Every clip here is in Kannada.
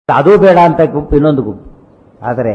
ಅದು ಬೇಡ ಅಂತ ಗುಂಪು ಇನ್ನೊಂದು ಗುಂಪು ಆದರೆ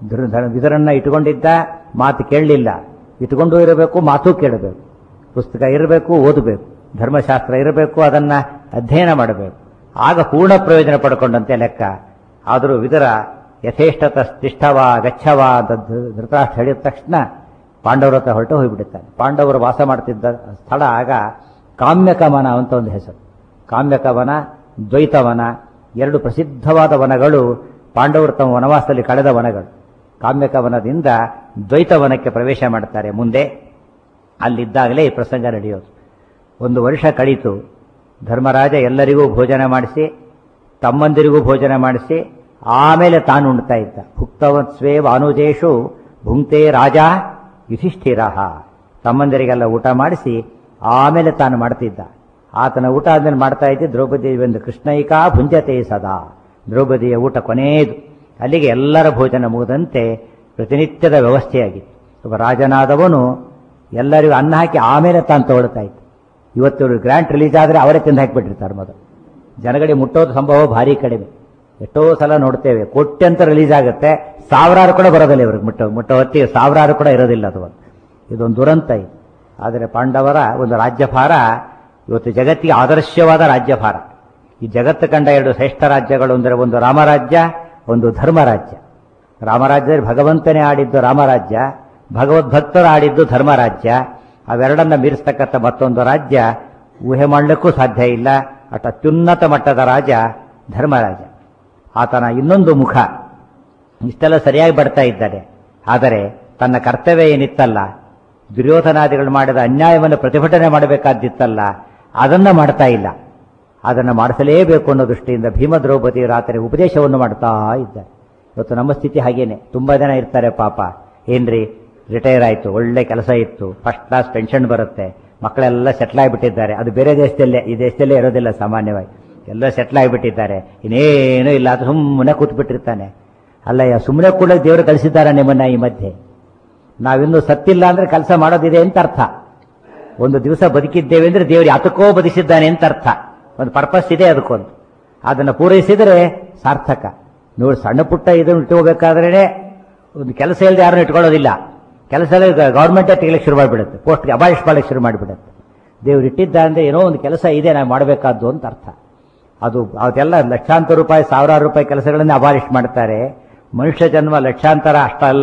ಇದರನ್ನ ಇಟ್ಕೊಂಡಿದ್ದ ಮಾತು ಕೇಳಲಿಲ್ಲ ಇಟ್ಕೊಂಡು ಇರಬೇಕು ಮಾತು ಕೇಳಬೇಕು ಪುಸ್ತಕ ಇರಬೇಕು ಓದಬೇಕು ಧರ್ಮಶಾಸ್ತ್ರ ಇರಬೇಕು ಅದನ್ನ ಅಧ್ಯಯನ ಮಾಡಬೇಕು ಆಗ ಪೂರ್ಣ ಪ್ರಯೋಜನ ಪಡ್ಕೊಂಡಂತೆ ಲೆಕ್ಕ ಆದರೂ ವಿದರ ಯಥೇಷ್ಟತ ತಿಷ್ಠವ ಗಚ್ಚವ ಅಂತ ಧೃತರಾಷ್ಟ್ರ ಹೇಳಿದ ತಕ್ಷಣ ಪಾಂಡವರ ಹತ್ರ ಹೊರಟು ಹೋಗಿಬಿಡುತ್ತಾನೆ ಪಾಂಡವರು ವಾಸ ಮಾಡ್ತಿದ್ದ ಸ್ಥಳ ಆಗ ಕಾಮ್ಯಕವನ ಅಂತ ಒಂದು ಹೆಸರು ಕಾಮ್ಯಕವನ ದ್ವೈತವನ ಎರಡು ಪ್ರಸಿದ್ಧವಾದ ವನಗಳು ಪಾಂಡವರು ತಮ್ಮ ವನವಾಸದಲ್ಲಿ ಕಳೆದ ವನಗಳು ಕಾಮ್ಯಕವನದಿಂದ ದ್ವೈತವನಕ್ಕೆ ಪ್ರವೇಶ ಮಾಡ್ತಾರೆ ಮುಂದೆ ಅಲ್ಲಿದ್ದಾಗಲೇ ಈ ಪ್ರಸಂಗ ನಡೆಯೋದು ಒಂದು ವರ್ಷ ಕಳೀತು ಧರ್ಮರಾಜ ಎಲ್ಲರಿಗೂ ಭೋಜನ ಮಾಡಿಸಿ ತಮ್ಮಂದಿರಿಗೂ ಭೋಜನ ಮಾಡಿಸಿ ಆಮೇಲೆ ತಾನು ಉಣ್ತಾ ಇದ್ದ ಭುಕ್ತವತ್ಸ್ವೇ ವಾನುಜೇಶು ಭುಂಕ್ತೆ ರಾಜ ಯುಧಿಷ್ಠಿರ ತಮ್ಮಂದಿರಿಗೆಲ್ಲ ಊಟ ಮಾಡಿಸಿ ಆಮೇಲೆ ತಾನು ಮಾಡ್ತಿದ್ದ ಆತನ ಊಟ ಆದ್ಮೇಲೆ ಮಾಡ್ತಾ ಇದ್ದೆ ದ್ರೌಪದಿ ಒಂದು ಕೃಷ್ಣೈಕಾ ಭುಂಜತೆ ಸದಾ ದ್ರೌಪದಿಯ ಊಟ ಕೊನೆಯದು ಅಲ್ಲಿಗೆ ಎಲ್ಲರ ಭೋಜನ ಮುಗಿದಂತೆ ಪ್ರತಿನಿತ್ಯದ ವ್ಯವಸ್ಥೆಯಾಗಿತ್ತು ಒಬ್ಬ ರಾಜನಾದವನು ಎಲ್ಲರಿಗೂ ಅನ್ನ ಹಾಕಿ ಆಮೇಲೆ ತಾನು ತಗೊಳ್ತಾ ಇತ್ತು ಇವತ್ತು ಗ್ರ್ಯಾಂಟ್ ರಿಲೀಸ್ ಆದರೆ ಅವರೇ ತಿಂದು ಹಾಕಿಬಿಟ್ಟಿರ್ತಾರೆ ಮೊದಲು ಜನಗಳಿಗೆ ಮುಟ್ಟೋದು ಸಂಭವ ಭಾರಿ ಕಡಿಮೆ ಎಷ್ಟೋ ಸಲ ನೋಡ್ತೇವೆ ಕೋಟ್ಯಂತ ರಿಲೀಸ್ ಆಗುತ್ತೆ ಸಾವಿರಾರು ಕೂಡ ಬರೋದಿಲ್ಲ ಇವ್ರಿಗೆ ಮುಟ್ಟೋ ಮುಟ್ಟೋ ಹೊತ್ತಿಗೆ ಸಾವಿರಾರು ಕೂಡ ಇರೋದಿಲ್ಲ ಅದು ಒಂದು ಇದೊಂದು ದುರಂತ ಇದು ಆದರೆ ಪಾಂಡವರ ಒಂದು ರಾಜ್ಯಭಾರ ಇವತ್ತು ಜಗತ್ತಿಗೆ ಆದರ್ಶವಾದ ರಾಜ್ಯಭಾರ ಈ ಜಗತ್ತು ಕಂಡ ಎರಡು ಶ್ರೇಷ್ಠ ರಾಜ್ಯಗಳು ಅಂದರೆ ಒಂದು ರಾಮರಾಜ್ಯ ಒಂದು ಧರ್ಮರಾಜ್ಯ ರಾಮರಾಜ್ಯದಲ್ಲಿ ಭಗವಂತನೇ ಆಡಿದ್ದು ರಾಮರಾಜ್ಯ ಭಗವದ್ಭಕ್ತರು ಆಡಿದ್ದು ಧರ್ಮರಾಜ್ಯ ಅವೆರಡನ್ನ ಮೀರಿಸ್ತಕ್ಕಂಥ ಮತ್ತೊಂದು ರಾಜ್ಯ ಊಹೆ ಮಾಡಲಿಕ್ಕೂ ಸಾಧ್ಯ ಇಲ್ಲ ಅಟ್ ಅತ್ಯುನ್ನತ ಮಟ್ಟದ ರಾಜ ಧರ್ಮರಾಜ ಆತನ ಇನ್ನೊಂದು ಮುಖ ಇಷ್ಟೆಲ್ಲ ಸರಿಯಾಗಿ ಬರ್ತಾ ಇದ್ದಾರೆ ಆದರೆ ತನ್ನ ಕರ್ತವ್ಯ ಏನಿತ್ತಲ್ಲ ದುರ್ಯೋಧನಾದಿಗಳು ಮಾಡಿದ ಅನ್ಯಾಯವನ್ನು ಪ್ರತಿಭಟನೆ ಮಾಡಬೇಕಾದಿತ್ತಲ್ಲ ಅದನ್ನ ಮಾಡ್ತಾ ಇಲ್ಲ ಅದನ್ನು ಮಾಡಿಸಲೇಬೇಕು ಅನ್ನೋ ದೃಷ್ಟಿಯಿಂದ ಭೀಮ ದ್ರೌಪದಿ ರಾತ್ರಿ ಉಪದೇಶವನ್ನು ಮಾಡ್ತಾ ಇದ್ದಾರೆ ಇವತ್ತು ನಮ್ಮ ಸ್ಥಿತಿ ಹಾಗೇನೆ ತುಂಬಾ ಜನ ಇರ್ತಾರೆ ಪಾಪ ಏನ್ರಿ ರಿಟೈರ್ ಆಯ್ತು ಒಳ್ಳೆ ಕೆಲಸ ಇತ್ತು ಫಸ್ಟ್ ಕ್ಲಾಸ್ ಪೆನ್ಷನ್ ಬರುತ್ತೆ ಮಕ್ಕಳೆಲ್ಲ ಸೆಟ್ಲ್ ಆಗಿಬಿಟ್ಟಿದ್ದಾರೆ ಅದು ಬೇರೆ ದೇಶದಲ್ಲೇ ಈ ದೇಶದಲ್ಲೇ ಇರೋದಿಲ್ಲ ಸಾಮಾನ್ಯವಾಗಿ ಎಲ್ಲ ಸೆಟ್ಲ್ ಆಗಿಬಿಟ್ಟಿದ್ದಾರೆ ಇನ್ನೇನೂ ಇಲ್ಲ ಅದು ಸುಮ್ಮನೆ ಕೂತ್ಬಿಟ್ಟಿರ್ತಾನೆ ಅಲ್ಲಯ್ಯ ಸುಮ್ಮನೆ ಕೂಡ ದೇವರು ಕಳಿಸಿದ್ದಾರೆ ನಿಮ್ಮನ್ನ ಈ ಮಧ್ಯೆ ನಾವಿನ್ನೂ ಸತ್ತಿಲ್ಲ ಅಂದ್ರೆ ಕೆಲಸ ಮಾಡೋದಿದೆ ಅಂತ ಅರ್ಥ ಒಂದು ದಿವಸ ಬದುಕಿದ್ದೇವೆ ಅಂದ್ರೆ ದೇವರು ಯಾತಕ್ಕೋ ಬದುಕಿಸಿದ್ದಾನೆ ಅಂತ ಅರ್ಥ ಒಂದು ಪರ್ಪಸ್ ಇದೆ ಅದಕ್ಕೊಂದು ಅದನ್ನು ಪೂರೈಸಿದರೆ ಸಾರ್ಥಕ ನೋಡಿ ಸಣ್ಣ ಪುಟ್ಟ ಇದನ್ನು ಇಟ್ಕೋಬೇಕಾದ್ರೆ ಒಂದು ಕೆಲಸ ಇಲ್ಲದೆ ಯಾರನ್ನು ಇಟ್ಕೊಳ್ಳೋದಿಲ್ಲ ಕೆಲಸ ಗೌರ್ಮೆಂಟೇ ತೆಗಿಲಿಕ್ಕೆ ಶುರು ಮಾಡಿಬಿಡುತ್ತೆ ಪೋಸ್ಟ್ಗೆ ಅಬಾಲಿಷ್ ಮಾಡಲಿಕ್ಕೆ ಶುರು ಮಾಡಿಬಿಡುತ್ತೆ ದೇವ್ರು ಇಟ್ಟಿದ್ದ ಅಂದ್ರೆ ಏನೋ ಒಂದು ಕೆಲಸ ಇದೆ ನಾವು ಮಾಡಬೇಕಾದ್ದು ಅಂತ ಅರ್ಥ ಅದು ಅದೆಲ್ಲ ಲಕ್ಷಾಂತರ ರೂಪಾಯಿ ಸಾವಿರಾರು ರೂಪಾಯಿ ಕೆಲಸಗಳನ್ನೇ ಅಬಾಲಿಷ್ ಮಾಡ್ತಾರೆ ಮನುಷ್ಯ ಜನ್ಮ ಲಕ್ಷಾಂತರ ಅಷ್ಟಲ್ಲ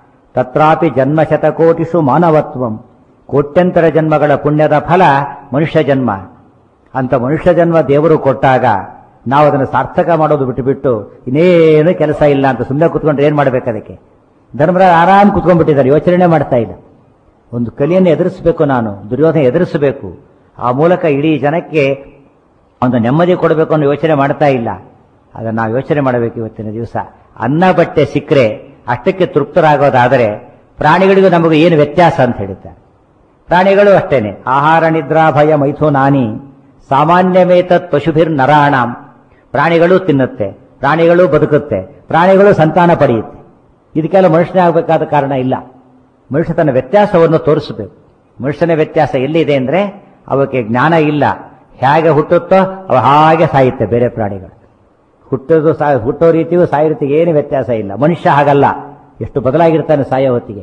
ತತ್ರಾಪಿ ಜನ್ಮ ಶತಕೋಟಿಷು ಮಾನವತ್ವಂ ಕೋಟ್ಯಂತರ ಜನ್ಮಗಳ ಪುಣ್ಯದ ಫಲ ಮನುಷ್ಯ ಜನ್ಮ ಅಂತ ಮನುಷ್ಯ ಜನ್ಮ ದೇವರು ಕೊಟ್ಟಾಗ ನಾವು ಅದನ್ನು ಸಾರ್ಥಕ ಮಾಡೋದು ಬಿಟ್ಟುಬಿಟ್ಟು ಇನ್ನೇನು ಕೆಲಸ ಇಲ್ಲ ಅಂತ ಸುಮ್ಮನೆ ಕುತ್ಕೊಂಡ್ರೆ ಏನ್ ಮಾಡ್ಬೇಕು ಅದಕ್ಕೆ ಧರ್ಮರಾಜ ಆರಾಮ್ ಕುತ್ಕೊಂಡ್ಬಿಟ್ಟಿದ್ದಾರೆ ಯೋಚನೆ ಮಾಡ್ತಾ ಇಲ್ಲ ಒಂದು ಕಲಿಯನ್ನು ಎದುರಿಸಬೇಕು ನಾನು ದುರ್ಯೋಧನ ಎದುರಿಸಬೇಕು ಆ ಮೂಲಕ ಇಡೀ ಜನಕ್ಕೆ ಒಂದು ನೆಮ್ಮದಿ ಕೊಡಬೇಕು ಅನ್ನೋ ಯೋಚನೆ ಮಾಡ್ತಾ ಇಲ್ಲ ಅದನ್ನು ನಾವು ಯೋಚನೆ ಮಾಡಬೇಕು ಇವತ್ತಿನ ದಿವಸ ಅನ್ನ ಬಟ್ಟೆ ಸಿಕ್ಕರೆ ಅಷ್ಟಕ್ಕೆ ತೃಪ್ತರಾಗೋದಾದರೆ ಪ್ರಾಣಿಗಳಿಗೂ ನಮಗೂ ಏನು ವ್ಯತ್ಯಾಸ ಅಂತ ಹೇಳಿದ್ದಾರೆ ಪ್ರಾಣಿಗಳು ಅಷ್ಟೇನೆ ಆಹಾರ ನಿದ್ರಾ ಭಯ ಮೈಥುನಾನಿ ಸಾಮಾನ್ಯಮೇತತ್ ಪಶುಭಿರ್ ನರಾಣಾಂ ಪ್ರಾಣಿಗಳು ತಿನ್ನುತ್ತೆ ಪ್ರಾಣಿಗಳು ಬದುಕುತ್ತೆ ಪ್ರಾಣಿಗಳು ಸಂತಾನ ಪಡೆಯುತ್ತೆ ಇದಕ್ಕೆಲ್ಲ ಮನುಷ್ಯನೇ ಆಗಬೇಕಾದ ಕಾರಣ ಇಲ್ಲ ಮನುಷ್ಯ ತನ್ನ ವ್ಯತ್ಯಾಸವನ್ನು ತೋರಿಸಬೇಕು ಮನುಷ್ಯನ ವ್ಯತ್ಯಾಸ ಎಲ್ಲಿದೆ ಅಂದ್ರೆ ಅವಕ್ಕೆ ಜ್ಞಾನ ಇಲ್ಲ ಹೇಗೆ ಹುಟ್ಟುತ್ತೋ ಅವ ಹಾಗೆ ಸಾಯುತ್ತೆ ಬೇರೆ ಪ್ರಾಣಿಗಳು ಹುಟ್ಟೋದು ಸಾ ಹುಟ್ಟೋ ರೀತಿಯೂ ಸಾಯೋ ರೀತಿಗೆ ಏನು ವ್ಯತ್ಯಾಸ ಇಲ್ಲ ಮನುಷ್ಯ ಹಾಗಲ್ಲ ಎಷ್ಟು ಬದಲಾಗಿರ್ತಾನೆ ಸಾಯೋ ಹೊತ್ತಿಗೆ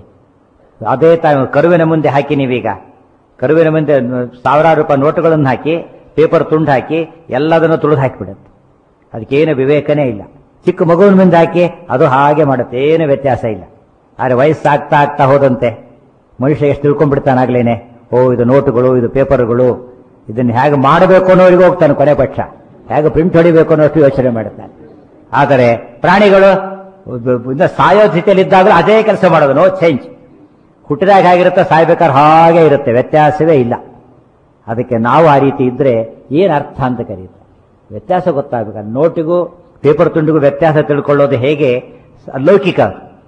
ಅದೇ ತಾನು ಕರುವಿನ ಮುಂದೆ ಹಾಕಿ ನೀವೀಗ ಕರುವಿನ ಮುಂದೆ ಸಾವಿರಾರು ರೂಪಾಯಿ ನೋಟುಗಳನ್ನು ಹಾಕಿ ಪೇಪರ್ ತುಂಡು ಹಾಕಿ ಎಲ್ಲದನ್ನು ತುಳಿದು ಹಾಕಿಬಿಡುತ್ತೆ ಅದಕ್ಕೇನು ವಿವೇಕನೇ ಇಲ್ಲ ಚಿಕ್ಕ ಮಗುವಿನ ಮುಂದೆ ಹಾಕಿ ಅದು ಹಾಗೆ ಮಾಡುತ್ತೆ ಏನು ವ್ಯತ್ಯಾಸ ಇಲ್ಲ ಆದರೆ ವಯಸ್ಸಾಗ್ತಾ ಆಗ್ತಾ ಹೋದಂತೆ ಮನುಷ್ಯ ಎಷ್ಟು ತಿಳ್ಕೊಂಡ್ಬಿಡ್ತಾನಾಗ್ಲೇನೆ ಓ ಇದು ನೋಟುಗಳು ಇದು ಪೇಪರ್ಗಳು ಇದನ್ನು ಹೇಗೆ ಮಾಡಬೇಕು ಅನ್ನೋರಿಗೆ ಹೋಗ್ತಾನೆ ಕೊನೆ ಪಕ್ಷ ಹೇಗೆ ಪ್ರಿಂಟ್ ಹೊಡಿಬೇಕು ಅನ್ನೋಷ್ಟು ಯೋಚನೆ ಮಾಡುತ್ತಾನೆ ಆದರೆ ಪ್ರಾಣಿಗಳು ಇನ್ನು ಸಾಯೋ ಸ್ಥಿತಿಯಲ್ಲಿದ್ದಾಗ ಅದೇ ಕೆಲಸ ಮಾಡೋದು ನೋ ಚೇಂಜ್ ಹುಟ್ಟಿದಾಗ ಹೇಗಿರುತ್ತೆ ಸಾಯ್ಬೇಕಾದ್ರೆ ಹಾಗೆ ಇರುತ್ತೆ ವ್ಯತ್ಯಾಸವೇ ಇಲ್ಲ ಅದಕ್ಕೆ ನಾವು ಆ ರೀತಿ ಇದ್ರೆ ಏನು ಅರ್ಥ ಅಂತ ಕರೀತಾರೆ ವ್ಯತ್ಯಾಸ ಗೊತ್ತಾಗಬೇಕು ನೋಟಿಗೂ ಪೇಪರ್ ತುಂಡಿಗೂ ವ್ಯತ್ಯಾಸ ತಿಳ್ಕೊಳ್ಳೋದು ಹೇಗೆ ಲೌಕಿಕ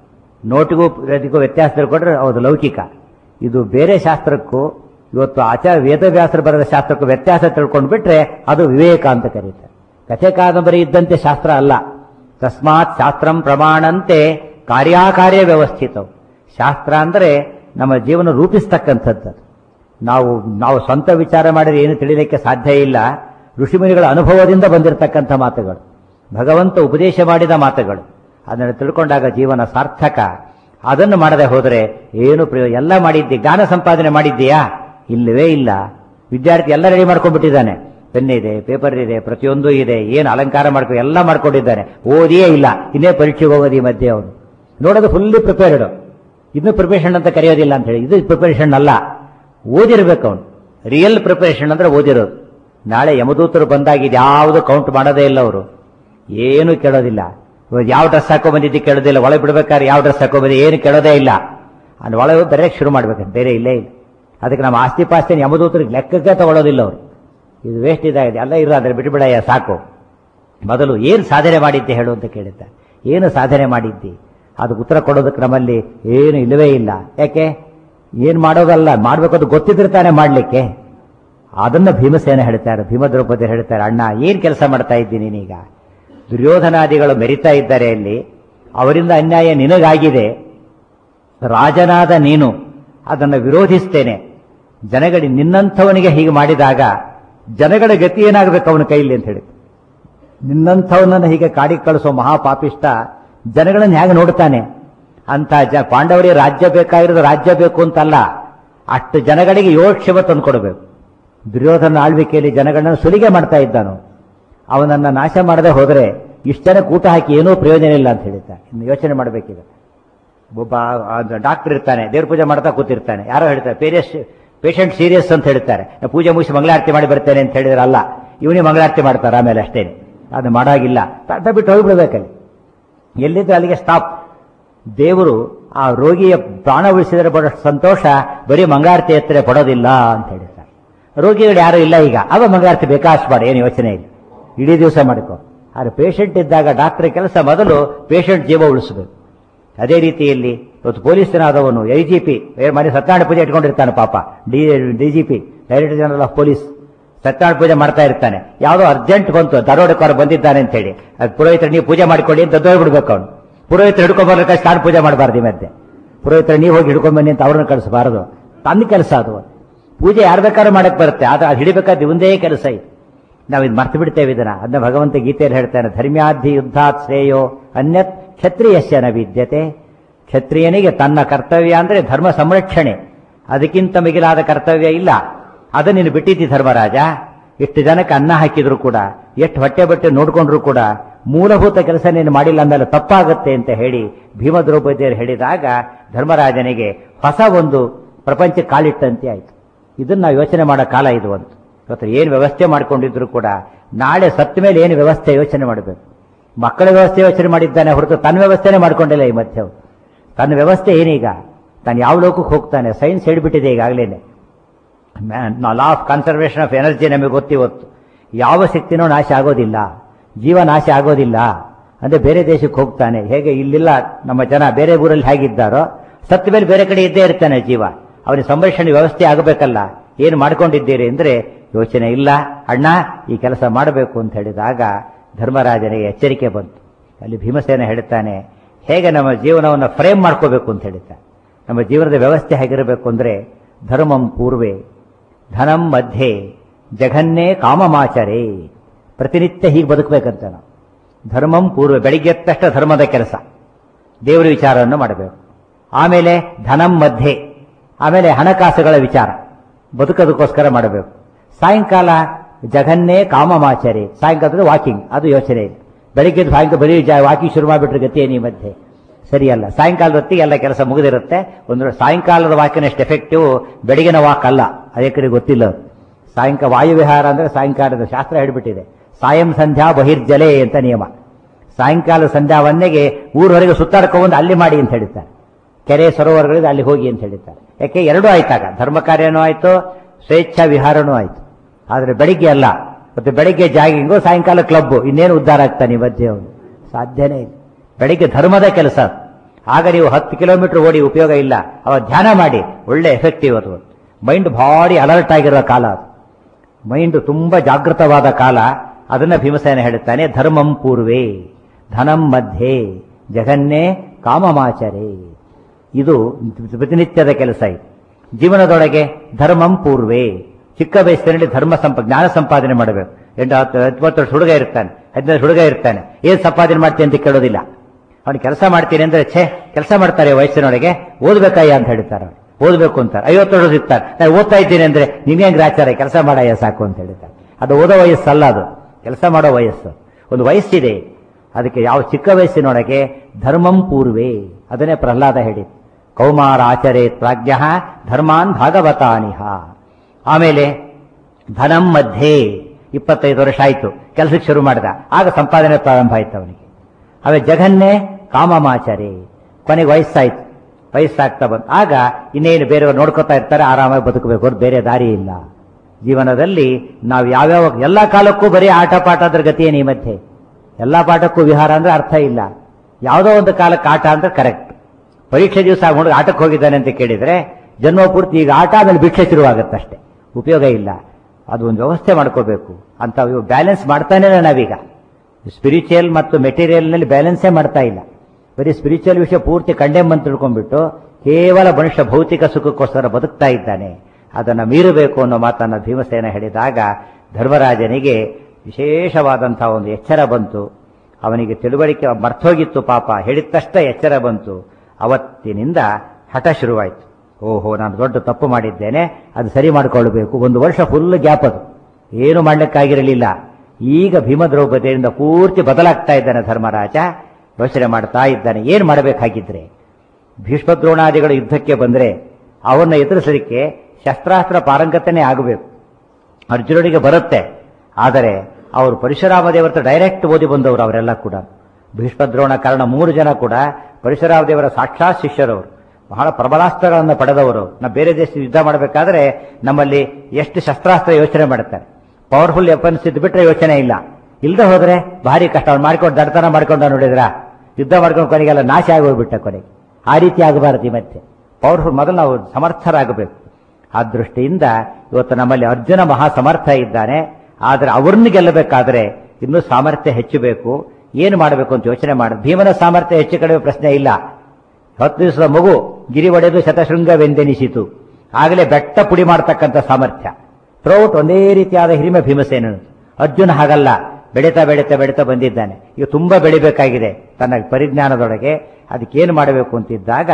ನೋಟಿಗೂ ಇದಕ್ಕೂ ವ್ಯತ್ಯಾಸ ತಿಳ್ಕೊಂಡ್ರೆ ಹೌದು ಲೌಕಿಕ ಇದು ಬೇರೆ ಶಾಸ್ತ್ರಕ್ಕೂ ಇವತ್ತು ಆಚಾರ ವೇದವ್ಯಾಸರು ಬರೆದ ಶಾಸ್ತ್ರಕ್ಕೂ ವ್ಯತ್ಯಾಸ ತಿಳ್ಕೊಂಡು ಬಿಟ್ರೆ ಅದು ವಿವೇಕ ಅಂತ ಕರೀತಾರೆ ಕಥೆ ಕಾದಂಬರಿ ಇದ್ದಂತೆ ಶಾಸ್ತ್ರ ಅಲ್ಲ ತಸ್ಮಾತ್ ಶಾಸ್ತ್ರಂ ಪ್ರಮಾಣಂತೆ ಕಾರ್ಯಾಕಾರ್ಯ ವ್ಯವಸ್ಥಿತವು ಶಾಸ್ತ್ರ ಅಂದರೆ ನಮ್ಮ ಜೀವನ ರೂಪಿಸ್ತಕ್ಕಂಥದ್ದು ನಾವು ನಾವು ಸ್ವಂತ ವಿಚಾರ ಮಾಡಿದ್ರೆ ಏನು ತಿಳಿಲಿಕ್ಕೆ ಸಾಧ್ಯ ಇಲ್ಲ ಋಷಿಮುನಿಗಳ ಅನುಭವದಿಂದ ಬಂದಿರತಕ್ಕಂಥ ಮಾತುಗಳು ಭಗವಂತ ಉಪದೇಶ ಮಾಡಿದ ಮಾತುಗಳು ಅದನ್ನು ತಿಳ್ಕೊಂಡಾಗ ಜೀವನ ಸಾರ್ಥಕ ಅದನ್ನು ಮಾಡದೆ ಹೋದರೆ ಏನು ಪ್ರಯೋಜನ ಎಲ್ಲ ಮಾಡಿದ್ದಿ ಜ್ಞಾನ ಸಂಪಾದನೆ ಮಾಡಿದ್ದೀಯಾ ಇಲ್ಲವೇ ಇಲ್ಲ ವಿದ್ಯಾರ್ಥಿ ಎಲ್ಲ ರೆಡಿ ಮಾಡ್ಕೊಂಡ್ಬಿಟ್ಟಿದ್ದಾನೆ ಪೆನ್ ಇದೆ ಪೇಪರ್ ಇದೆ ಪ್ರತಿಯೊಂದು ಇದೆ ಏನು ಅಲಂಕಾರ ಮಾಡ್ಕೊ ಎಲ್ಲ ಮಾಡ್ಕೊಂಡಿದ್ದಾನೆ ಓದಿಯೇ ಇಲ್ಲ ಇನ್ನೇ ಪರೀಕ್ಷೆಗೆ ಹೋಗೋದು ಈ ಮಧ್ಯೆ ಅವನು ನೋಡೋದು ಫುಲ್ಲಿ ಪ್ರಿಪೇರ್ಡ್ ಇನ್ನು ಪ್ರಿಪರೇಷನ್ ಅಂತ ಕರೆಯೋದಿಲ್ಲ ಅಂತ ಹೇಳಿ ಇದು ಪ್ರಿಪರೇಷನ್ ಅಲ್ಲ ಓದಿರ್ಬೇಕು ಅವನು ರಿಯಲ್ ಪ್ರಿಪರೇಷನ್ ಅಂದ್ರೆ ಓದಿರೋದು ನಾಳೆ ಯಮದೂತರು ಬಂದಾಗ ಇದು ಯಾವುದು ಕೌಂಟ್ ಮಾಡೋದೇ ಇಲ್ಲ ಅವರು ಏನು ಕೇಳೋದಿಲ್ಲ ಇವಾಗ ಯಾವ ಡ್ರೆಸ್ ಹಾಕೋ ಬಂದಿದ್ದು ಕೇಳೋದಿಲ್ಲ ಒಳಗೆ ಬಿಡ್ಬೇಕಾದ್ರೆ ಯಾವ ಡ್ರೆಸ್ ಹಾಕೋ ಬಂದಿ ಏನು ಕೇಳೋದೇ ಇಲ್ಲ ಅಲ್ಲಿ ಒಳಗೆ ಬೇರೆ ಶುರು ಮಾಡ್ಬೇಕು ಬೇರೆ ಇಲ್ಲೇ ಇಲ್ಲ ಅದಕ್ಕೆ ನಮ್ಮ ಆಸ್ತಿ ಪಾಸ್ತಿನ ಯಮದೂತರಿಗೆ ಲೆಕ್ಕಕ್ಕೆ ತಗೊಳ್ಳೋದಿಲ್ಲ ಅವರು ಇದು ವೇಸ್ಟ್ ಇದಾಗಿದೆ ಎಲ್ಲ ಇರೋ ಅದ್ರ ಬಿಟ್ಟುಬಿಡಯ್ಯ ಸಾಕು ಮೊದಲು ಏನು ಸಾಧನೆ ಮಾಡಿದ್ದೆ ಹೇಳು ಅಂತ ಕೇಳಿದ್ದ ಏನು ಸಾಧನೆ ಮಾಡಿದ್ದಿ ಅದಕ್ಕೆ ಉತ್ತರ ಕೊಡೋದಕ್ಕೆ ನಮ್ಮಲ್ಲಿ ಏನು ಇಲ್ಲವೇ ಇಲ್ಲ ಯಾಕೆ ಏನು ಮಾಡೋದಲ್ಲ ಮಾಡ್ಬೇಕದು ಗೊತ್ತಿದ್ದಿರ್ತಾನೆ ಮಾಡಲಿಕ್ಕೆ ಅದನ್ನ ಭೀಮಸೇನ ಹೇಳ್ತಾರೆ ಭೀಮ ದ್ರೌಪದಿ ಹೇಳ್ತಾರೆ ಅಣ್ಣ ಏನ್ ಕೆಲಸ ಮಾಡ್ತಾ ಇದ್ದೀನಿ ನೀನೀಗ ದುರ್ಯೋಧನಾದಿಗಳು ಮೆರಿತಾ ಇದ್ದಾರೆ ಅಲ್ಲಿ ಅವರಿಂದ ಅನ್ಯಾಯ ನಿನಗಾಗಿದೆ ರಾಜನಾದ ನೀನು ಅದನ್ನು ವಿರೋಧಿಸ್ತೇನೆ ಜನಗಳಿ ನಿನ್ನಂಥವನಿಗೆ ಹೀಗೆ ಮಾಡಿದಾಗ ಜನಗಳ ಗತಿ ಏನಾಗಬೇಕು ಅವನ ಕೈಲಿ ಅಂತ ಹೇಳಿ ನಿನ್ನಂಥವನನ್ನು ಹೀಗೆ ಕಾಡಿಗೆ ಕಳಿಸೋ ಮಹಾಪಾಪಿಷ್ಟ ಜನಗಳನ್ನು ಹೇಗೆ ನೋಡ್ತಾನೆ ಅಂತ ಜ ಪಾಂಡವರಿಗೆ ರಾಜ್ಯ ಬೇಕಾಗಿರೋದು ರಾಜ್ಯ ಬೇಕು ಅಂತಲ್ಲ ಅಷ್ಟು ಜನಗಳಿಗೆ ಯೋಕ್ಷೇಮ ತಂದುಕೊಡ್ಬೇಕು ದುರ್ಯೋಧನ ಆಳ್ವಿಕೆಯಲ್ಲಿ ಜನಗಳನ್ನ ಸುಲಿಗೆ ಮಾಡ್ತಾ ಇದ್ದಾನು ಅವನನ್ನ ನಾಶ ಮಾಡದೆ ಹೋದರೆ ಇಷ್ಟು ಜನ ಕೂಟ ಹಾಕಿ ಏನೂ ಪ್ರಯೋಜನ ಇಲ್ಲ ಅಂತ ಹೇಳಿದ್ದ ಇನ್ನು ಯೋಚನೆ ಮಾಡಬೇಕಿದೆ ಒಬ್ಬ ಡಾಕ್ಟರ್ ಇರ್ತಾನೆ ದೇವ್ರ ಪೂಜೆ ಮಾಡ್ತಾ ಕೂತಿರ್ತಾನೆ ಯಾರೋ ಹೇಳ್ತಾರೆ ಪೇರಿಯಸ್ ಪೇಷಂಟ್ ಸೀರಿಯಸ್ ಅಂತ ಹೇಳ್ತಾರೆ ನಾ ಪೂಜೆ ಮುಗಿಸಿ ಮಂಗಳಾರತಿ ಮಾಡಿ ಬರ್ತೇನೆ ಅಂತ ಹೇಳಿದ್ರೆ ಅಲ್ಲ ಇವನೇ ಮಂಗಳಾರತಿ ಮಾಡ್ತಾರೆ ಆಮೇಲೆ ಅಷ್ಟೇನೆ ಅದು ಮಾಡಾಗಿಲ್ಲ ಪಾಠ ಬಿಟ್ಟು ಹೋಗ್ಬಿಡ್ಬೇಕಲ್ಲಿ ಎಲ್ಲಿದ್ರೆ ಅಲ್ಲಿಗೆ ಸ್ಟಾಪ್ ದೇವರು ಆ ರೋಗಿಯ ಪ್ರಾಣ ಉಳಿಸಿದರೆ ಪಡೋ ಸಂತೋಷ ಬರೀ ಮಂಗಳಾರತಿ ಹತ್ತಿರ ಪಡೋದಿಲ್ಲ ಅಂತ ಹೇಳಿದ್ದಾರೆ ರೋಗಿಗಳು ಯಾರು ಇಲ್ಲ ಈಗ ಅವ ಮಂಗಳಾರತಿ ಬೇಕಾಷ್ಟು ಮಾಡಿ ಏನು ಯೋಚನೆ ಇಲ್ಲ ಇಡೀ ದಿವಸ ಮಾಡಿಕೊ ಆದ್ರೆ ಪೇಷಂಟ್ ಇದ್ದಾಗ ಡಾಕ್ಟರ್ ಕೆಲಸ ಮೊದಲು ಪೇಷಂಟ್ ಜೀವ ಉಳಿಸಬೇಕು ಅದೇ ರೀತಿಯಲ್ಲಿ ಇವತ್ತು ಪೊಲೀಸನಾದವನು ಐ ಜಿ ಪಿ ಮನೆ ಸತ್ಯನಾರಾಯಣ ಪೂಜೆ ಇಟ್ಕೊಂಡಿರ್ತಾನೆ ಪಾಪ D D G P director general of police Satyanarayana ಪೂಜೆ ಮಾಡ್ತಾ ಇರ್ತಾನೆ ಯಾವುದೋ ಅರ್ಜೆಂಟ್ ಬಂತು ದರೋಡೆಕೋರ ಬಂದಿದ್ದಾನೆ ಅಂತ ಹೇಳಿ ಅದು ಪುರೋಹಿತರು ನೀವು ಪೂಜೆ ಮಾಡಿಕೊಡಿ ಅಂತ ಬಿಡ್ಬೇಕು ಅವನು ಪುರೋಹಿತರು ಹಿಡ್ಕೊಂಡ್ ಬರ್ಲಿಕ್ಕೆ ಸ್ನಾನ ಪೂಜೆ ಮಾಡಬಾರ್ದು ಈ ಮಧ್ಯೆ ಪುರೋಹಿತರು ನೀವು ಹೋಗಿ ಹಿಡ್ಕೊಂಡ್ ಬನ್ನಿ ಅಂತ ಅವ್ರನ್ನ ಕಳಿಸಬಾರದು ತನ್ನ ಕೆಲಸ ಅದು ಪೂಜೆ ಯಾರು ಬೇಕಾದ್ರೂ ಮಾಡಕ್ ಬರುತ್ತೆ ಆದ್ರೆ ಅದು ಹಿಡಿಬೇಕಾದ ಒಂದೇ ಕೆಲಸ ಇದೆ ನಾವು ಇದು ಮರ್ತು ಬಿಡ್ತೇವೆ ಇದನ್ನ ಅದನ್ನ ಭಗವಂತ ಗೀತೆಯಲ್ಲಿ ಹೇಳ್ತಾನೆ ಧರ್ಮ್ಯಾಧಿ ಯುದ್ಧಾತ್ ಶ್ರೇಯೋ ಅನ್ಯತ್ ಕ್ಷತ್ರಿಯಸ್ಯ ನ ವಿದ್ಯತೆ ಕ್ಷತ್ರಿಯನಿಗೆ ತನ್ನ ಕರ್ತವ್ಯ ಅಂದ್ರೆ ಧರ್ಮ ಸಂರಕ್ಷಣೆ ಅದಕ್ಕಿಂತ ಮಿಗಿಲಾದ ಕರ್ತವ್ಯ ಇಲ್ಲ ಅದು ನೀನು ಬಿಟ್ಟಿದ್ದಿ ಧರ್ಮರಾಜ ಎಷ್ಟು ಜನಕ್ಕೆ ಅನ್ನ ಹಾಕಿದ್ರು ಕೂಡ ಎಷ್ಟು ಹೊಟ್ಟೆ ಬಟ್ಟೆ ನೋಡ್ಕೊಂಡ್ರು ಕೂಡ ಮೂಲಭೂತ ಕೆಲಸ ನೀನು ಮಾಡಿಲ್ಲ ಅಂದಲ್ಲ ತಪ್ಪಾಗುತ್ತೆ ಅಂತ ಹೇಳಿ ಭೀಮ ದ್ರೌಪದಿಯರು ಹೇಳಿದಾಗ ಧರ್ಮರಾಜನಿಗೆ ಹೊಸ ಒಂದು ಪ್ರಪಂಚ ಕಾಲಿಟ್ಟಂತೆ ಆಯ್ತು ಇದನ್ನ ನಾವು ಯೋಚನೆ ಮಾಡೋ ಕಾಲ ಇದು ಅಂತ ಇವತ್ತು ಏನು ವ್ಯವಸ್ಥೆ ಮಾಡ್ಕೊಂಡಿದ್ರು ಕೂಡ ನಾಳೆ ಸತ್ತ ಮೇಲೆ ಏನು ವ್ಯವಸ್ಥೆ ಯೋಚನೆ ಮಾಡಬೇಕು ಮಕ್ಕಳ ವ್ಯವಸ್ಥೆ ಯೋಚನೆ ಮಾಡಿದ್ದಾನೆ ಹೊರತು ತನ್ನ ವ್ಯವಸ್ಥೆನೇ ಮಾಡ್ಕೊಂಡಿಲ್ಲ ಈ ಮಧ್ಯೆ ಅವ್ನು. ತನ್ನ ವ್ಯವಸ್ಥೆ ಏನೀಗ ತಾನು ಯಾವ ಲೋಕಕ್ಕೆ ಹೋಗ್ತಾನೆ ಸೈನ್ಸ್ ಹೇಳ್ಬಿಟ್ಟಿದೆ ಈಗಾಗಲೇ law of conservation of energy ನಮಗೆ ಗೊತ್ತಿವತ್ತು ಯಾವ ಶಕ್ತಿನೂ ನಾಶ ಆಗೋದಿಲ್ಲ ಜೀವ ನಾಶ ಆಗೋದಿಲ್ಲ ಅಂದ್ರೆ ಬೇರೆ ದೇಶಕ್ಕೆ ಹೋಗ್ತಾನೆ ಹೇಗೆ ಇಲ್ಲಿಲ್ಲ ನಮ್ಮ ಜನ ಬೇರೆ ಊರಲ್ಲಿ ಹೇಗಿದ್ದಾರೋ ಸತ್ತ ಮೇಲೆ ಬೇರೆ ಕಡೆ ಇದ್ದೇ ಇರ್ತಾನೆ ಜೀವ ಅವನಿಗೆ ಸಂರಕ್ಷಣೆ ವ್ಯವಸ್ಥೆ ಆಗಬೇಕಲ್ಲ ಏನು ಮಾಡ್ಕೊಂಡಿದ್ದೀರಿ ಅಂದ್ರೆ ಯೋಚನೆ ಇಲ್ಲ ಅಣ್ಣ ಈ ಕೆಲಸ ಮಾಡಬೇಕು ಅಂತ ಹೇಳಿದಾಗ ಧರ್ಮರಾಜನಿಗೆ ಎಚ್ಚರಿಕೆ ಬಂತು ಅಲ್ಲಿ ಭೀಮಸೇನ ಹೇಳ್ತಾನೆ ಹೇಗೆ ನಮ್ಮ ಜೀವನವನ್ನು ಫ್ರೇಮ್ ಮಾಡ್ಕೋಬೇಕು ಅಂತ ಹೇಳ್ತಾನೆ ನಮ್ಮ ಜೀವನದ ವ್ಯವಸ್ಥೆ ಹೇಗಿರಬೇಕು ಅಂದ್ರೆ ಧರ್ಮಂ ಪೂರ್ವೆ ಧನಂ ಮಧ್ಯೆ ಜಘನ್ನೇ ಕಾಮಮಾಚರೇ ಪ್ರತಿನಿತ್ಯ ಹೀಗೆ ಬದುಕಬೇಕಂತ ನಾವು ಧರ್ಮಂ ಪೂರ್ವೆ ಬೆಳಿಗ್ಗೆ ಎದ್ದ ತಕ್ಷಣ ಧರ್ಮದ ಕೆಲಸ ದೇವರ ವಿಚಾರವನ್ನು ಮಾಡಬೇಕು ಆಮೇಲೆ ಧನಂ ಮಧ್ಯೆ ಆಮೇಲೆ ಹಣಕಾಸುಗಳ ವಿಚಾರ ಬದುಕೋದಕ್ಕೋಸ್ಕರ ಮಾಡಬೇಕು ಸಾಯಂಕಾಲ ಜಘನ್ನೇ ಕಾಮಮಾಚರಿ ಸಾಯಂಕಾಲದ ವಾಕಿಂಗ್ ಅದು ಯೋಚನೆ ಇದೆ ಬೆಳಿಗ್ಗೆ ಎದ್ದು ಸಾಯಂಕಾಲ ಬರೀ ವಾಕಿಂಗ್ ಶುರು ಮಾಡಿಬಿಟ್ರೆ ಗತಿ ಏನು ಈ ಮಧ್ಯೆ ಸರಿಯಲ್ಲ ಸಾಯಂಕಾಲದ ಹೊತ್ತಿಗೆ ಎಲ್ಲ ಕೆಲಸ ಮುಗಿದಿರುತ್ತೆ ಒಂದು ಸಾಯಂಕಾಲದ ವಾಕಿನ ಎಷ್ಟು ಎಫೆಕ್ಟಿವ್ ಬೆಳಗಿನ ವಾಕ್ ಅಲ್ಲ ಅದಕ್ಕೆ ಗೊತ್ತಿಲ್ಲ ಅದು. ಸಾಯಂಕಾಲ ವಾಯುವಿಹಾರ ಅಂದ್ರೆ ಸಾಯಂಕಾಲದ ಶಾಸ್ತ್ರ ಹೇಳ್ಬಿಟ್ಟಿದೆ ಸಾಯಂ ಸಂಧ್ಯಾ ಬಹಿರ್ಜಲೆ ಅಂತ ನಿಯಮ ಸಾಯಂಕಾಲ ಸಂಧ್ಯಾ ವಂದೆಗೆ ಊರವರೆಗೆ ಸುತ್ತಾಡ್ಕೊಂಡು ಅಲ್ಲಿ ಮಾಡಿ ಅಂತ ಹೇಳ್ತಾರೆ ಕೆರೆ ಸರೋವರಗಳಿಗೆ ಅಲ್ಲಿ ಹೋಗಿ ಅಂತ ಹೇಳ್ತಾರೆ ಯಾಕೆ ಎರಡೂ ಆಯ್ತಾಗ ಧರ್ಮ ಕಾರ್ಯನೂ ಆಯ್ತು ಸ್ವೇಚ್ಛಾ ವಿಹಾರನೂ ಆಯ್ತು ಆದ್ರೆ ಬೆಳಿಗ್ಗೆ ಅಲ್ಲ ಮತ್ತೆ ಬೆಳಿಗ್ಗೆ ಜಾಗಿಂಗು ಸಾಯಂಕಾಲ ಕ್ಲಬ್ ಇನ್ನೇನು ಉದ್ಧಾರ ಆಗ್ತಾನೆ ಈ ಮಧ್ಯೆ ಅವನು ಸಾಧ್ಯನೇ ಇಲ್ಲ ಬೆಳಿಗ್ಗೆ ಧರ್ಮದ ಕೆಲಸ ಆಗ ನೀವು ಹತ್ತು ಕಿಲೋಮೀಟರ್ ಓಡಿ ಉಪಯೋಗ ಇಲ್ಲ ಅವ ಧ್ಯಾನ ಮಾಡಿ ಒಳ್ಳೆ ಎಫೆಕ್ಟಿವ್ ಅದು ಮೈಂಡ್ ಭಾರಿ ಅಲರ್ಟ್ ಆಗಿರೋ ಕಾಲ ಅದು ಮೈಂಡ್ ತುಂಬಾ ಜಾಗೃತವಾದ ಕಾಲ ಅದನ್ನ ಭೀಮಸೇನ ಹೇಳುತ್ತಾನೆ ಧರ್ಮಂ ಪೂರ್ವೇ ಧನಂ ಮಧ್ಯೆ ಜಗನ್ನೇ ಕಾಮಮಾಚರೆ ಇದು ಪ್ರತಿನಿತ್ಯದ ಕೆಲಸ ಇದು ಜೀವನದೊಳಗೆ ಧರ್ಮಂ ಪೂರ್ವೇ ಚಿಕ್ಕ ವಯಸ್ಸಿನಲ್ಲಿ ಧರ್ಮ ಸಂಪ ಜ್ಞಾನ ಸಂಪಾದನೆ ಮಾಡಬೇಕು ಎಂಟು ಹತ್ತು ಹತ್ತೊಂಬತ್ತು ವರ್ಷ ಹುಡುಗ ಇರ್ತಾನೆ ಹದಿನೈದು ಹುಡುಗ ಇರ್ತಾನೆ ಏನ್ ಸಂಪಾದನೆ ಮಾಡ್ತೀನಿ ಅಂತ ಕೇಳೋದಿಲ್ಲ ಅವ್ನು ಕೆಲಸ ಮಾಡ್ತೀನಿ ಅಂದ್ರೆ ಛೇ ಕೆಲಸ ಮಾಡ್ತಾರೆ ವಯಸ್ಸಿನೊಳಗೆ ಓದ್ಬೇಕಾಯ್ಯ ಅಂತ ಹೇಳ್ತಾರೆ ಅವ್ರು. ಓದ್ಬೇಕು ಅಂತಾರೆ ಐವತ್ತು ವರ್ಷ ಇರ್ತಾರೆ ನಾನು ಓದ್ತಾ ಇದ್ದೀನಿ ಅಂದ್ರೆ ನಿಂಗೆ ಗ್ರಾಚಾರ ಕೆಲಸ ಮಾಡಯ್ಯ ಸಾಕು ಅಂತ ಹೇಳ್ತಾರೆ ಅದು ಓದೋ ವಯಸ್ಸಲ್ಲ ಅದು ಕೆಲಸ ಮಾಡೋ ವಯಸ್ಸು ಒಂದು ವಯಸ್ಸಿದೆ ಅದಕ್ಕೆ ಯಾವ ಚಿಕ್ಕ ವಯಸ್ಸಿನೊಳಗೆ ಧರ್ಮಂ ಪೂರ್ವೇ ಅದನ್ನೇ ಪ್ರಹ್ಲಾದ ಹೇಳಿದ್ದು ಕೌಮಾರ ಆಚರೇತ್ ಪ್ರಾಜ್ಞ ಧರ್ಮಾನ್ ಭಾಗವತಾನಿಹ ಆಮೇಲೆ ಧನಂ ಮಧ್ಯೆ ಇಪ್ಪತ್ತೈದು ವರ್ಷ ಆಯ್ತು ಕೆಲಸಕ್ಕೆ ಶುರು ಮಾಡಿದ ಆಗ ಸಂಪಾದನೆ ಪ್ರಾರಂಭ ಆಯ್ತು ಅವನಿಗೆ ಆಮೇಲೆ ಜಘನ್ನೇ ಕಾಮಮಾಚರೆ ಕೊನೆಗೆ ವಯಸ್ಸಾಯ್ತು ವಯಸ್ಸಾಗ್ತಾ ಬಂತು ಆಗ ಇನ್ನೇನು ಬೇರೆಯವರು ನೋಡ್ಕೊತಾ ಇರ್ತಾರೆ ಆರಾಮಾಗಿ ಬದುಕಬೇಕು ಅವ್ರು ಬೇರೆ ದಾರಿ ಇಲ್ಲ ಜೀವನದಲ್ಲಿ ನಾವು ಯಾವ್ಯಾವ ಎಲ್ಲ ಕಾಲಕ್ಕೂ ಬರೀ ಆಟ ಪಾಠ ಅದ್ರ ಗತಿ ಏನು ಈ ಮಧ್ಯೆ ಎಲ್ಲಾ ಪಾಠಕ್ಕೂ ವಿಹಾರ ಅಂದ್ರೆ ಅರ್ಥ ಇಲ್ಲ ಯಾವುದೋ ಒಂದು ಕಾಲಕ್ಕೆ ಆಟ ಅಂದ್ರೆ ಕರೆಕ್ಟ್ ಪರೀಕ್ಷೆ ದಿವಸ ಹುಡುಗ ಆಟಕ್ಕೆ ಹೋಗಿದ್ದಾನೆ ಅಂತ ಕೇಳಿದ್ರೆ ಜನ್ಮ ಪೂರ್ತಿ ಈಗ ಆಟ ಆಮೇಲೆ ಭಿಕ್ಷೆ ಶುರುವಾಗುತ್ತಷ್ಟೇ ಉಪಯೋಗ ಇಲ್ಲ ಅದು ಒಂದು ವ್ಯವಸ್ಥೆ ಮಾಡ್ಕೋಬೇಕು ಅಂತ ಬ್ಯಾಲೆನ್ಸ್ ಮಾಡ್ತಾನೆ ಇಲ್ಲ ನಾವೀಗ ಸ್ಪಿರಿಚುವಲ್ ಮತ್ತು ಮೆಟೀರಿಯಲ್ ನಲ್ಲಿ ಬ್ಯಾಲೆನ್ಸೇ ಮಾಡ್ತಾ ಇಲ್ಲ ಬರೀ ಸ್ಪಿರಿಚುವಲ್ ವಿಷಯ ಪೂರ್ತಿ ಕಂಡೆಮ್ ಅಂತ ತಿಳ್ಕೊಂಡ್ಬಿಟ್ಟು ಕೇವಲ ಮನುಷ್ಯ ಭೌತಿಕ ಸುಖಕ್ಕೋಸ್ಕರ ಬದುಕ್ತಾ ಇದ್ದಾನೆ ಅದನ್ನು ಮೀರಬೇಕು ಅನ್ನೋ ಮಾತನ್ನ ಭೀಮಸೇನ ಹೇಳಿದಾಗ ಧರ್ಮರಾಜನಿಗೆ ವಿಶೇಷವಾದಂತಹ ಒಂದು ಎಚ್ಚರ ಬಂತು ಅವನಿಗೆ ತಿಳುವಳಿಕೆ ಮರ್ತೋಗಿತ್ತು ಪಾಪ ಹೇಳಿದ ತಕ್ಷಣ ಎಚ್ಚರ ಬಂತು ಅವತ್ತಿನಿಂದ ಹಠ ಶುರುವಾಯಿತು ಓಹೋ ನಾನು ದೊಡ್ಡ ತಪ್ಪು ಮಾಡಿದ್ದೇನೆ ಅದು ಸರಿ ಮಾಡಿಕೊಳ್ಳಬೇಕು ಒಂದು ವರ್ಷ ಫುಲ್ ಗ್ಯಾಪ್ ಅದು ಏನು ಮಾಡ್ಲಿಕ್ಕಾಗಿರಲಿಲ್ಲ ಈಗ ಭೀಮ ದ್ರೌಪದಿಯಿಂದ ಪೂರ್ತಿ ಬದಲಾಗ್ತಾ ಇದ್ದಾನೆ ಧರ್ಮರಾಜ ಯೋಚನೆ ಮಾಡ್ತಾ ಇದ್ದಾನೆ ಏನ್ ಮಾಡಬೇಕಾಗಿದ್ರೆ ಭೀಷ್ಮದ್ರೋಣಾದಿಗಳು ಯುದ್ಧಕ್ಕೆ ಬಂದ್ರೆ ಅವನ್ನ ಎದುರಿಸಲಿಕ್ಕೆ ಶಸ್ತ್ರಾಸ್ತ್ರ ಪಾರಂಗತನೇ ಆಗಬೇಕು ಅರ್ಜುನನಿಗೆ ಬರುತ್ತೆ ಆದರೆ ಅವರು ಪರಶುರಾಮ ದೇವರ ಡೈರೆಕ್ಟ್ ಓದಿ ಬಂದವರು ಅವರೆಲ್ಲ ಕೂಡ ಭೀಷ್ಮದ್ರೋಣ ಕಾರಣ ಮೂರು ಜನ ಕೂಡ ಪರಶುರಾಮ ದೇವರ ಸಾಕ್ಷಾತ್ ಶಿಷ್ಯರವರು ಬಹಳ ಪ್ರಬಲಾಸ್ತ್ರಗಳನ್ನು ಪಡೆದವರು ನಾವು ಬೇರೆ ದೇಶ ಯುದ್ಧ ಮಾಡಬೇಕಾದ್ರೆ ನಮ್ಮಲ್ಲಿ ಎಷ್ಟು ಶಸ್ತ್ರಾಸ್ತ್ರ ಯೋಚನೆ ಮಾಡುತ್ತಾರೆ ಪವರ್ಫುಲ್ ವೆಪನ್ಸ್ ಇದ್ದು ಬಿಟ್ರೆ ಯೋಚನೆ ಇಲ್ಲ ಇಲ್ಲದೆ ಹೋದ್ರೆ ಭಾರಿ ಕಷ್ಟ ಅವ್ನು ಮಾಡ್ಕೊಂಡು ದಡ್ತನ ಮಾಡ್ಕೊಂಡ ನೋಡಿದ್ರ ಯುದ್ಧ ಮಾಡ್ಕೊಂಡು ಕೊನೆಗೆಲ್ಲ ನಾಶ ಆಗೋಗ್ಬಿಟ್ಟ ಕೊನೆಗೆ ಆ ರೀತಿ ಆಗಬಾರದು ಈ ಮತ್ತೆ ಪವರ್ಫುಲ್ ಮೊದಲು ನಾವು ಸಮರ್ಥರಾಗಬೇಕು ಆ ದೃಷ್ಟಿಯಿಂದ ಇವತ್ತು ನಮ್ಮಲ್ಲಿ ಅರ್ಜುನ ಮಹಾ ಸಮರ್ಥ ಇದ್ದಾನೆ ಆದರೆ ಅವ್ರನ್ನ ಗೆಲ್ಲಬೇಕಾದ್ರೆ ಇನ್ನೂ ಸಾಮರ್ಥ್ಯ ಹೆಚ್ಚಬೇಕು ಏನು ಮಾಡಬೇಕು ಅಂತ ಯೋಚನೆ ಮಾಡ ಭೀಮನ ಸಾಮರ್ಥ್ಯ ಹೆಚ್ಚು ಕಡಿಮೆ ಪ್ರಶ್ನೆ ಇಲ್ಲ ಹತ್ತು ದಿವಸದ ಮಗು ಗಿರಿ ಒಡೆದು ಶತಶೃಂಗವೆಂದೆನಿಸಿತು ಆಗಲೇ ಬೆಟ್ಟ ಪುಡಿ ಮಾಡತಕ್ಕಂಥ ಸಾಮರ್ಥ್ಯ ಥ್ರೋಟ್ ಒಂದೇ ರೀತಿಯಾದ ಹಿರಿಮೆ ಭೀಮಸೇನನು ಅರ್ಜುನ ಹಾಗಲ್ಲ ಬೆಳೀತಾ ಬೆಳೀತಾ ಬೆಳೀತಾ ಬಂದಿದ್ದಾನೆ ಈಗ ತುಂಬಾ ಬೆಳಿಬೇಕಾಗಿದೆ ತನ್ನ ಪರಿಜ್ಞಾನದೊಳಗೆ ಅದಕ್ಕೇನು ಮಾಡಬೇಕು ಅಂತಿದ್ದಾಗ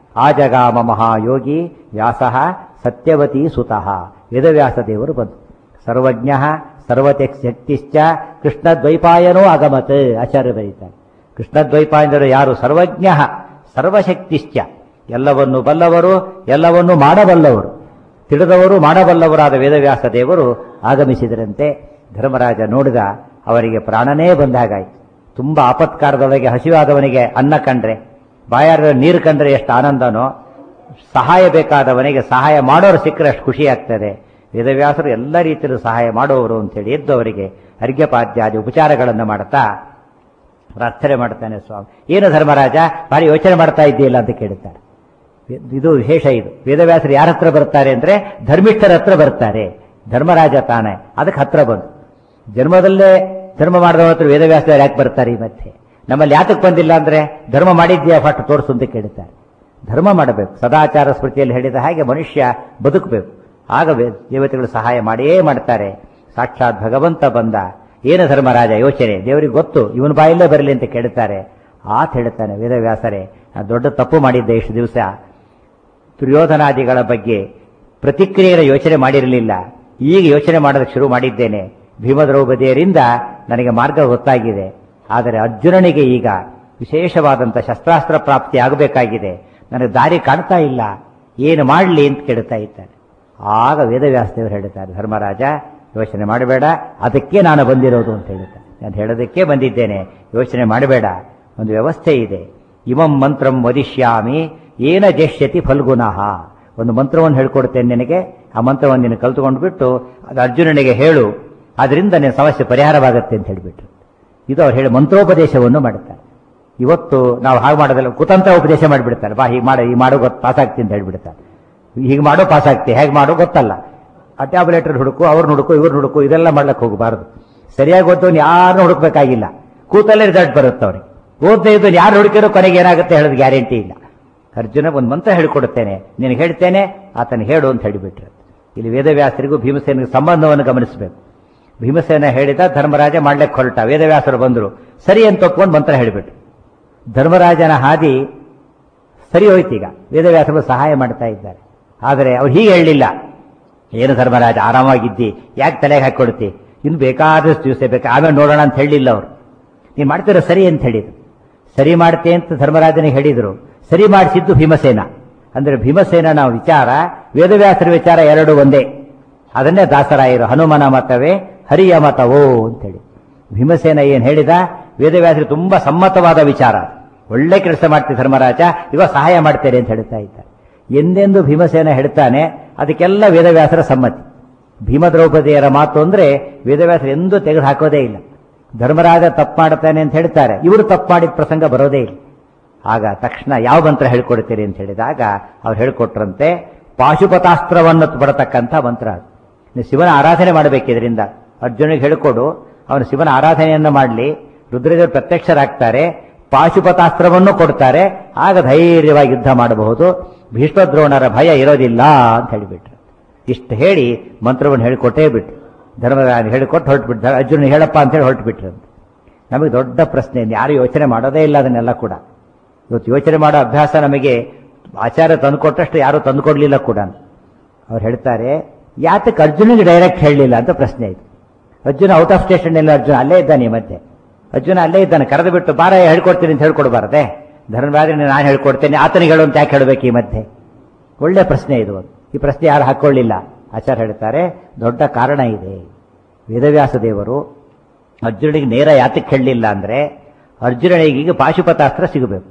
ಆಜಗಾಮ ಮಹಾಯೋಗಿ ವ್ಯಾಸಃ ಸತ್ಯವತಿ ಸುತಃ ವೇದವ್ಯಾಸ ದೇವರು ಬಂತು ಸರ್ವಜ್ಞ ಸರ್ವಶಕ್ತಿಶ್ಚ ಕೃಷ್ಣದ್ವೈಪಾಯನೋ ಅಗಮತ್ ಆಚಾರ್ಯ ಬರೀತಾರೆ ಕೃಷ್ಣದ್ವೈಪಾಯನರು ಯಾರು ಸರ್ವಜ್ಞ ಸರ್ವಶಕ್ತಿಶ್ಚ ಎಲ್ಲವನ್ನು ಬಲ್ಲವರು ಎಲ್ಲವನ್ನು ಮಾಡಬಲ್ಲವರು ತಿಳಿದವರು ಮಾಡಬಲ್ಲವರಾದ ವೇದವ್ಯಾಸ ದೇವರು ಆಗಮಿಸಿದರಂತೆ ಧರ್ಮರಾಜ ನೋಡಿದ ಅವರಿಗೆ ಪ್ರಾಣನೇ ಬಂದಾಗಾಯ್ತು ತುಂಬಾ ಆಪತ್ಕಾರದೊಳಗೆ ಹಸಿವಾದವನಿಗೆ ಅನ್ನ ಕಂಡ್ರೆ ಬಾಯಾರ ನೀರು ಕಂಡ್ರೆ ಎಷ್ಟು ಆನಂದನೋ ಸಹಾಯ ಬೇಕಾದವನಿಗೆ ಸಹಾಯ ಮಾಡೋರು ಸಿಕ್ಕರೆ ಅಷ್ಟು ಖುಷಿ ಆಗ್ತದೆ ವೇದವ್ಯಾಸರು ಎಲ್ಲ ರೀತಿಯಲ್ಲೂ ಸಹಾಯ ಮಾಡುವವರು ಅಂತೇಳಿ ಎದ್ದವರಿಗೆ ಅರ್ಘ್ಯಪಾದ್ಯಾದಿ ಉಪಚಾರಗಳನ್ನು ಮಾಡ್ತಾ ಪ್ರಾರ್ಥನೆ ಮಾಡ್ತಾನೆ ಸ್ವಾಮಿ ಏನು ಧರ್ಮರಾಜ ಭಾರಿ ಯೋಚನೆ ಮಾಡ್ತಾ ಇದ್ದೀಯಲ್ಲ ಅಂತ ಕೇಳುತ್ತಾರೆ ಇದು ವಿಶೇಷ ಇದು ವೇದವ್ಯಾಸರು ಯಾರ ಹತ್ರ ಬರ್ತಾರೆ ಅಂದ್ರೆ ಧರ್ಮಿಷ್ಠರ ಹತ್ರ ಬರ್ತಾರೆ ಧರ್ಮರಾಜ ತಾನೇ ಅದಕ್ಕೆ ಹತ್ರ ಬಂದು ಜನ್ಮದಲ್ಲೇ ಧರ್ಮ ಮಾಡಿದವ ಹತ್ರ ವೇದವ್ಯಾಸರು ಯಾಕೆ ಬರ್ತಾರೆ ಈ ಮಧ್ಯೆ ನಮ್ಮಲ್ಲಿ ಯಾತಕ್ಕೆ ಬಂದಿಲ್ಲ ಅಂದ್ರೆ ಧರ್ಮ ಮಾಡಿದ್ಯಾ ಫಟ್ ತೋರಿಸು ಅಂತ ಕೇಳುತ್ತಾರೆ ಧರ್ಮ ಮಾಡಬೇಕು ಸದಾಚಾರ ಸ್ಮೃತಿಯಲ್ಲಿ ಹೇಳಿದ ಹಾಗೆ ಮನುಷ್ಯ ಬದುಕಬೇಕು ಆಗ ವೇ- ದೇವತೆಗಳು ಸಹಾಯ ಮಾಡಿಯೇ ಮಾಡ್ತಾರೆ ಸಾಕ್ಷಾತ್ ಭಗವಂತ ಬಂದ ಏನು ಧರ್ಮರಾಜ ಯೋಚನೆ ದೇವರಿಗೆ ಗೊತ್ತು ಇವನ ಬಾಯಲ್ಲೇ ಬರಲಿ ಅಂತ ಕೇಳುತ್ತಾರೆ ಆತ ಹೇಳ್ತಾನೆ ವೇದವ್ಯಾಸರೇ ನಾನು ದೊಡ್ಡ ತಪ್ಪು ಮಾಡಿದ್ದೆ ಇಷ್ಟು ದಿವಸ ದುರ್ಯೋಧನಾದಿಗಳ ಬಗ್ಗೆ ಪ್ರತಿಕ್ರಿಯೆಯ ಯೋಚನೆ ಮಾಡಿರಲಿಲ್ಲ ಈಗ ಯೋಚನೆ ಮಾಡೋದಕ್ಕೆ ಶುರು ಮಾಡಿದ್ದೇನೆ ಭೀಮದ್ರೌಪದಿಯರಿಂದ ನನಗೆ ಮಾರ್ಗ ಗೊತ್ತಾಗಿದೆ ಆದರೆ ಅರ್ಜುನನಿಗೆ ಈಗ ವಿಶೇಷವಾದಂಥ ಶಸ್ತ್ರಾಸ್ತ್ರ ಪ್ರಾಪ್ತಿ ಆಗಬೇಕಾಗಿದೆ ನನಗೆ ದಾರಿ ಕಾಣ್ತಾ ಇಲ್ಲ ಏನು ಮಾಡಲಿ ಅಂತ ಕೇಳ್ತಾ ಇದ್ದಾರೆ ಆಗ ವೇದವ್ಯಾಸದೇವರು ಹೇಳ್ತಾರೆ ಧರ್ಮರಾಜ ಯೋಚನೆ ಮಾಡಬೇಡ ಅದಕ್ಕೆ ನಾನು ಬಂದಿರೋದು ಅಂತ ಹೇಳ್ತಾರೆ ನಾನು ಹೇಳೋದಕ್ಕೆ ಬಂದಿದ್ದೇನೆ ಯೋಚನೆ ಮಾಡಬೇಡ ಒಂದು ವ್ಯವಸ್ಥೆ ಇದೆ ಇಮಂ ಮಂತ್ರಂ ವದಿಷ್ಯಾಮಿ ಏನ ಜಷ್ಯತಿ ಫಲ್ಗುಣಃ ಒಂದು ಮಂತ್ರವನ್ನು ಹೇಳ್ಕೊಡ್ತೇನೆ ನಿನಗೆ ಆ ಮಂತ್ರವನ್ನು ನೀನು ಕಲ್ತುಕೊಂಡು ಬಿಟ್ಟು ಅದು ಅರ್ಜುನನಿಗೆ ಹೇಳು ಅದರಿಂದ ನಿನ್ನ ಸಮಸ್ಯೆ ಪರಿಹಾರವಾಗುತ್ತೆ ಅಂತ ಹೇಳಿಬಿಟ್ರು ಇದು ಅವ್ರು ಹೇಳಿ ಮಂತ್ರೋಪದೇಶವನ್ನು ಮಾಡುತ್ತಾರೆ ಇವತ್ತು ನಾವು ಹಾಗೆ ಮಾಡೋದಿಲ್ಲ ಕುತಂತ್ರ ಉಪದೇಶ ಮಾಡಿಬಿಡ್ತಾರೆ ಬಾ ಹೀಗೆ ಮಾಡೋ ಈ ಮಾಡೋ ಗೊತ್ತು ಪಾಸ್ ಆಗ್ತಿ ಅಂತ ಹೇಳ್ಬಿಡ್ತಾರೆ ಹೀಗೆ ಮಾಡೋ ಪಾಸ್ ಆಗ್ತಿ ಹೇಗೆ ಮಾಡೋ ಗೊತ್ತಲ್ಲ ಆ ಟ್ಯಾಬ್ಲೆಟರ್ ಹುಡುಕು ಅವ್ರನ್ನ ಹುಡುಕು ಇವ್ರನ್ನ ಹುಡುಕು ಇದೆಲ್ಲ ಮಾಡ್ಲಿಕ್ಕೆ ಹೋಗಬಾರದು ಸರಿಯಾಗಿ ಓದೋನ್ ಯಾರನ್ನೂ ಹುಡುಕ್ಬೇಕಾಗಿಲ್ಲ ಕೂತಲ್ಲೇ ರಿಸಲ್ಟ್ ಬರುತ್ತೆ ಅವ್ರಿಗೆ ಓದದೇ ಇದ್ದು ಯಾರು ಹುಡುಕಿರೋ ಕೊನೆಗೆ ಏನಾಗುತ್ತೆ ಹೇಳೋದು ಗ್ಯಾರಂಟಿ ಇಲ್ಲ ಅರ್ಜುನ ಒಂದು ಮಂತ್ರ ಹೇಳಿಕೊಡುತ್ತೇನೆ ನಿನಗೆ ಹೇಳ್ತೇನೆ ಆತನ ಹೇಳು ಅಂತ ಹೇಳಿಬಿಟ್ರೆ ಇಲ್ಲಿ ವೇದವ್ಯಾಸರಿಗೂ ಭೀಮಸೇನಿಗೂ ಸಂಬಂಧವನ್ನು ಗಮನಿಸಬೇಕು ಭೀಮಸೇನ ಹೇಳಿದ ಧರ್ಮರಾಜ ಮಾಡ್ಲಿಕ್ಕೆ ಹೊರಟ ವೇದವ್ಯಾಸರು ಬಂದರು ಸರಿ ಅಂತ ಒಪ್ಕೊಂಡು ಮಂತ್ರ ಹೇಳಿಬಿಟ್ರು ಧರ್ಮರಾಜನ ಹಾದಿ ಸರಿ ಹೋಯ್ತೀಗ ವೇದವ್ಯಾಸರು ಸಹಾಯ ಮಾಡ್ತಾ ಇದ್ದಾರೆ ಆದರೆ ಅವ್ರು ಹೀಗೆ ಹೇಳಲಿಲ್ಲ ಏನು ಧರ್ಮರಾಜ ಆರಾಮಾಗಿದ್ದಿ ಯಾಕೆ ತಲೆಗೆ ಹಾಕೊಡ್ತಿ ಇನ್ನು ಬೇಕಾದಷ್ಟು ದಿವಸ ಬೇಕು ಆಮೇಲೆ ನೋಡೋಣ ಅಂತ ಹೇಳಿಲ್ಲ ಅವರು ನೀನು ಮಾಡ್ತೀರ ಸರಿ ಅಂತ ಹೇಳಿದ್ರು ಸರಿ ಮಾಡ್ತೆ ಅಂತ ಧರ್ಮರಾಜನಿಗೆ ಹೇಳಿದರು ಸರಿ ಮಾಡಿಸಿದ್ದು ಭೀಮಸೇನ ಅಂದ್ರೆ ಭೀಮಸೇನನ ವಿಚಾರ ವೇದವ್ಯಾಸರ ವಿಚಾರ ಎರಡು ಒಂದೇ ಅದನ್ನೇ ದಾಸರಾಯರು ಹನುಮನ ಮತವೇ ಹರಿಯ ಮತವೋ ಅಂತೇಳಿ ಭೀಮಸೇನ ಏನ್ ಹೇಳಿದ ವೇದವ್ಯಾಸರು ತುಂಬಾ ಸಮ್ಮತವಾದ ವಿಚಾರ ಒಳ್ಳೆ ಕೆಲಸ ಮಾಡ್ತೀವಿ ಧರ್ಮರಾಜ ಇವಾಗ ಸಹಾಯ ಮಾಡ್ತೇನೆ ಅಂತ ಹೇಳ್ತಾ ಇದ್ದಾರೆ ಎಂದೆಂದು ಭೀಮಸೇನ ಹೇಳ್ತಾನೆ ಅದಕ್ಕೆಲ್ಲ ವೇದವ್ಯಾಸರ ಸಮ್ಮತಿ ಭೀಮ ದ್ರೌಪದಿಯರ ಮಾತು ಅಂದ್ರೆ ವೇದವ್ಯಾಸರು ಎಂದೂ ತೆಗೆದು ಹಾಕೋದೇ ಇಲ್ಲ ಧರ್ಮರಾಜ ತಪ್ಪು ಮಾಡುತ್ತಾನೆ ಅಂತ ಹೇಳ್ತಾರೆ ಇವರು ತಪ್ಪು ಮಾಡಿದ ಪ್ರಸಂಗ ಬರೋದೇ ಇಲ್ಲ ಆಗ ತಕ್ಷಣ ಯಾವ ಮಂತ್ರ ಹೇಳ್ಕೊಡ್ತೀರಿ ಅಂತ ಹೇಳಿದಾಗ ಅವ್ರು ಹೇಳ್ಕೊಟ್ರಂತೆ ಪಾಶುಪತಾಸ್ತ್ರವನ್ನು ಬಡತಕ್ಕಂಥ ಮಂತ್ರ ಅದು ನೀವು ಶಿವನ ಆರಾಧನೆ ಮಾಡಬೇಕು ಇದರಿಂದ ಅರ್ಜುನಿಗೆ ಹೇಳ್ಕೊಡು ಅವನು ಶಿವನ ಆರಾಧನೆಯನ್ನು ಮಾಡಲಿ ರುದ್ರದೇವರು ಪ್ರತ್ಯಕ್ಷರಾಗ್ತಾರೆ ಪಾಶುಪತಾಸ್ತ್ರವನ್ನು ಕೊಡ್ತಾರೆ ಆಗ ಧೈರ್ಯವಾಗಿ ಯುದ್ಧ ಮಾಡಬಹುದು ಭೀಷ್ಮದ್ರೋಣರ ಭಯ ಇರೋದಿಲ್ಲ ಅಂತ ಹೇಳಿಬಿಟ್ರು ಇಷ್ಟು ಹೇಳಿ ಮಂತ್ರವನ್ನು ಹೇಳಿಕೊಟ್ಟೇ ಬಿಟ್ರು ಧರ್ಮರಾಜ ಹೇಳಿಕೊಟ್ಟು ಹೊರಟುಬಿಟ್ಟು ಅರ್ಜುನ ಹೇಳಪ್ಪ ಅಂತ ಹೇಳಿ ಹೊರಟುಬಿಟ್ರು ನಮಗೆ ದೊಡ್ಡ ಪ್ರಶ್ನೆ ಯಾರು ಯೋಚನೆ ಮಾಡೋದೇ ಇಲ್ಲ ಅದನ್ನೆಲ್ಲ ಕೂಡ ಇವತ್ತು ಯೋಚನೆ ಮಾಡೋ ಅಭ್ಯಾಸ ನಮಗೆ ಆಚಾರ್ಯ ತಂದುಕೊಟ್ಟಷ್ಟು ಯಾರೂ ತಂದುಕೊಡ್ಲಿಲ್ಲ ಕೂಡ ಅವ್ರು ಹೇಳ್ತಾರೆ ಯಾತಕ್ಕೆ ಅರ್ಜುನಿಗೆ ಡೈರೆಕ್ಟ್ ಹೇಳಲಿಲ್ಲ ಅಂತ ಪ್ರಶ್ನೆ ಆಯ್ತು ಅರ್ಜುನ ಔಟ್ ಆಫ್ ಸ್ಟೇಷನ್ ಎಲ್ಲ ಅರ್ಜುನ ಅಲ್ಲೇ ಇದ್ದಾನೆ ಈ ಮಧ್ಯೆ ಅರ್ಜುನ ಅಲ್ಲೇ ಇದ್ದಾನೆ ಕರೆದು ಬಿಟ್ಟು ಬಾರ ಹೇಳ್ಕೊಡ್ತೀನಿ ಅಂತ ಹೇಳ್ಕೊಡ್ಬಾರ್ದೆ ಧರ್ಮರಾಜನ ನಾನು ಹೇಳ್ಕೊಡ್ತೇನೆ ಆತನಿಗೆ ಹೇಳು ಅಂತ ಯಾಕೆ ಹೇಳಬೇಕು ಈ ಮಧ್ಯೆ ಒಳ್ಳೆ ಪ್ರಶ್ನೆ ಇದು ಈ ಪ್ರಶ್ನೆ ಯಾರು ಹಾಕೊಳ್ಳಿಲ್ಲ ಆಚಾರ್ಯ ಹೇಳ್ತಾರೆ ದೊಡ್ಡ ಕಾರಣ ಇದೆ ವೇದವ್ಯಾಸ ದೇವರು ಅರ್ಜುನನಿಗೆ ನೇರ ಯಾತಕ್ಕೆ ಹೇಳಲಿಲ್ಲ ಅಂದ್ರೆ ಅರ್ಜುನನಿಗೆ ಈಗ ಪಾಶುಪತಾಸ್ತ್ರ ಸಿಗಬೇಕು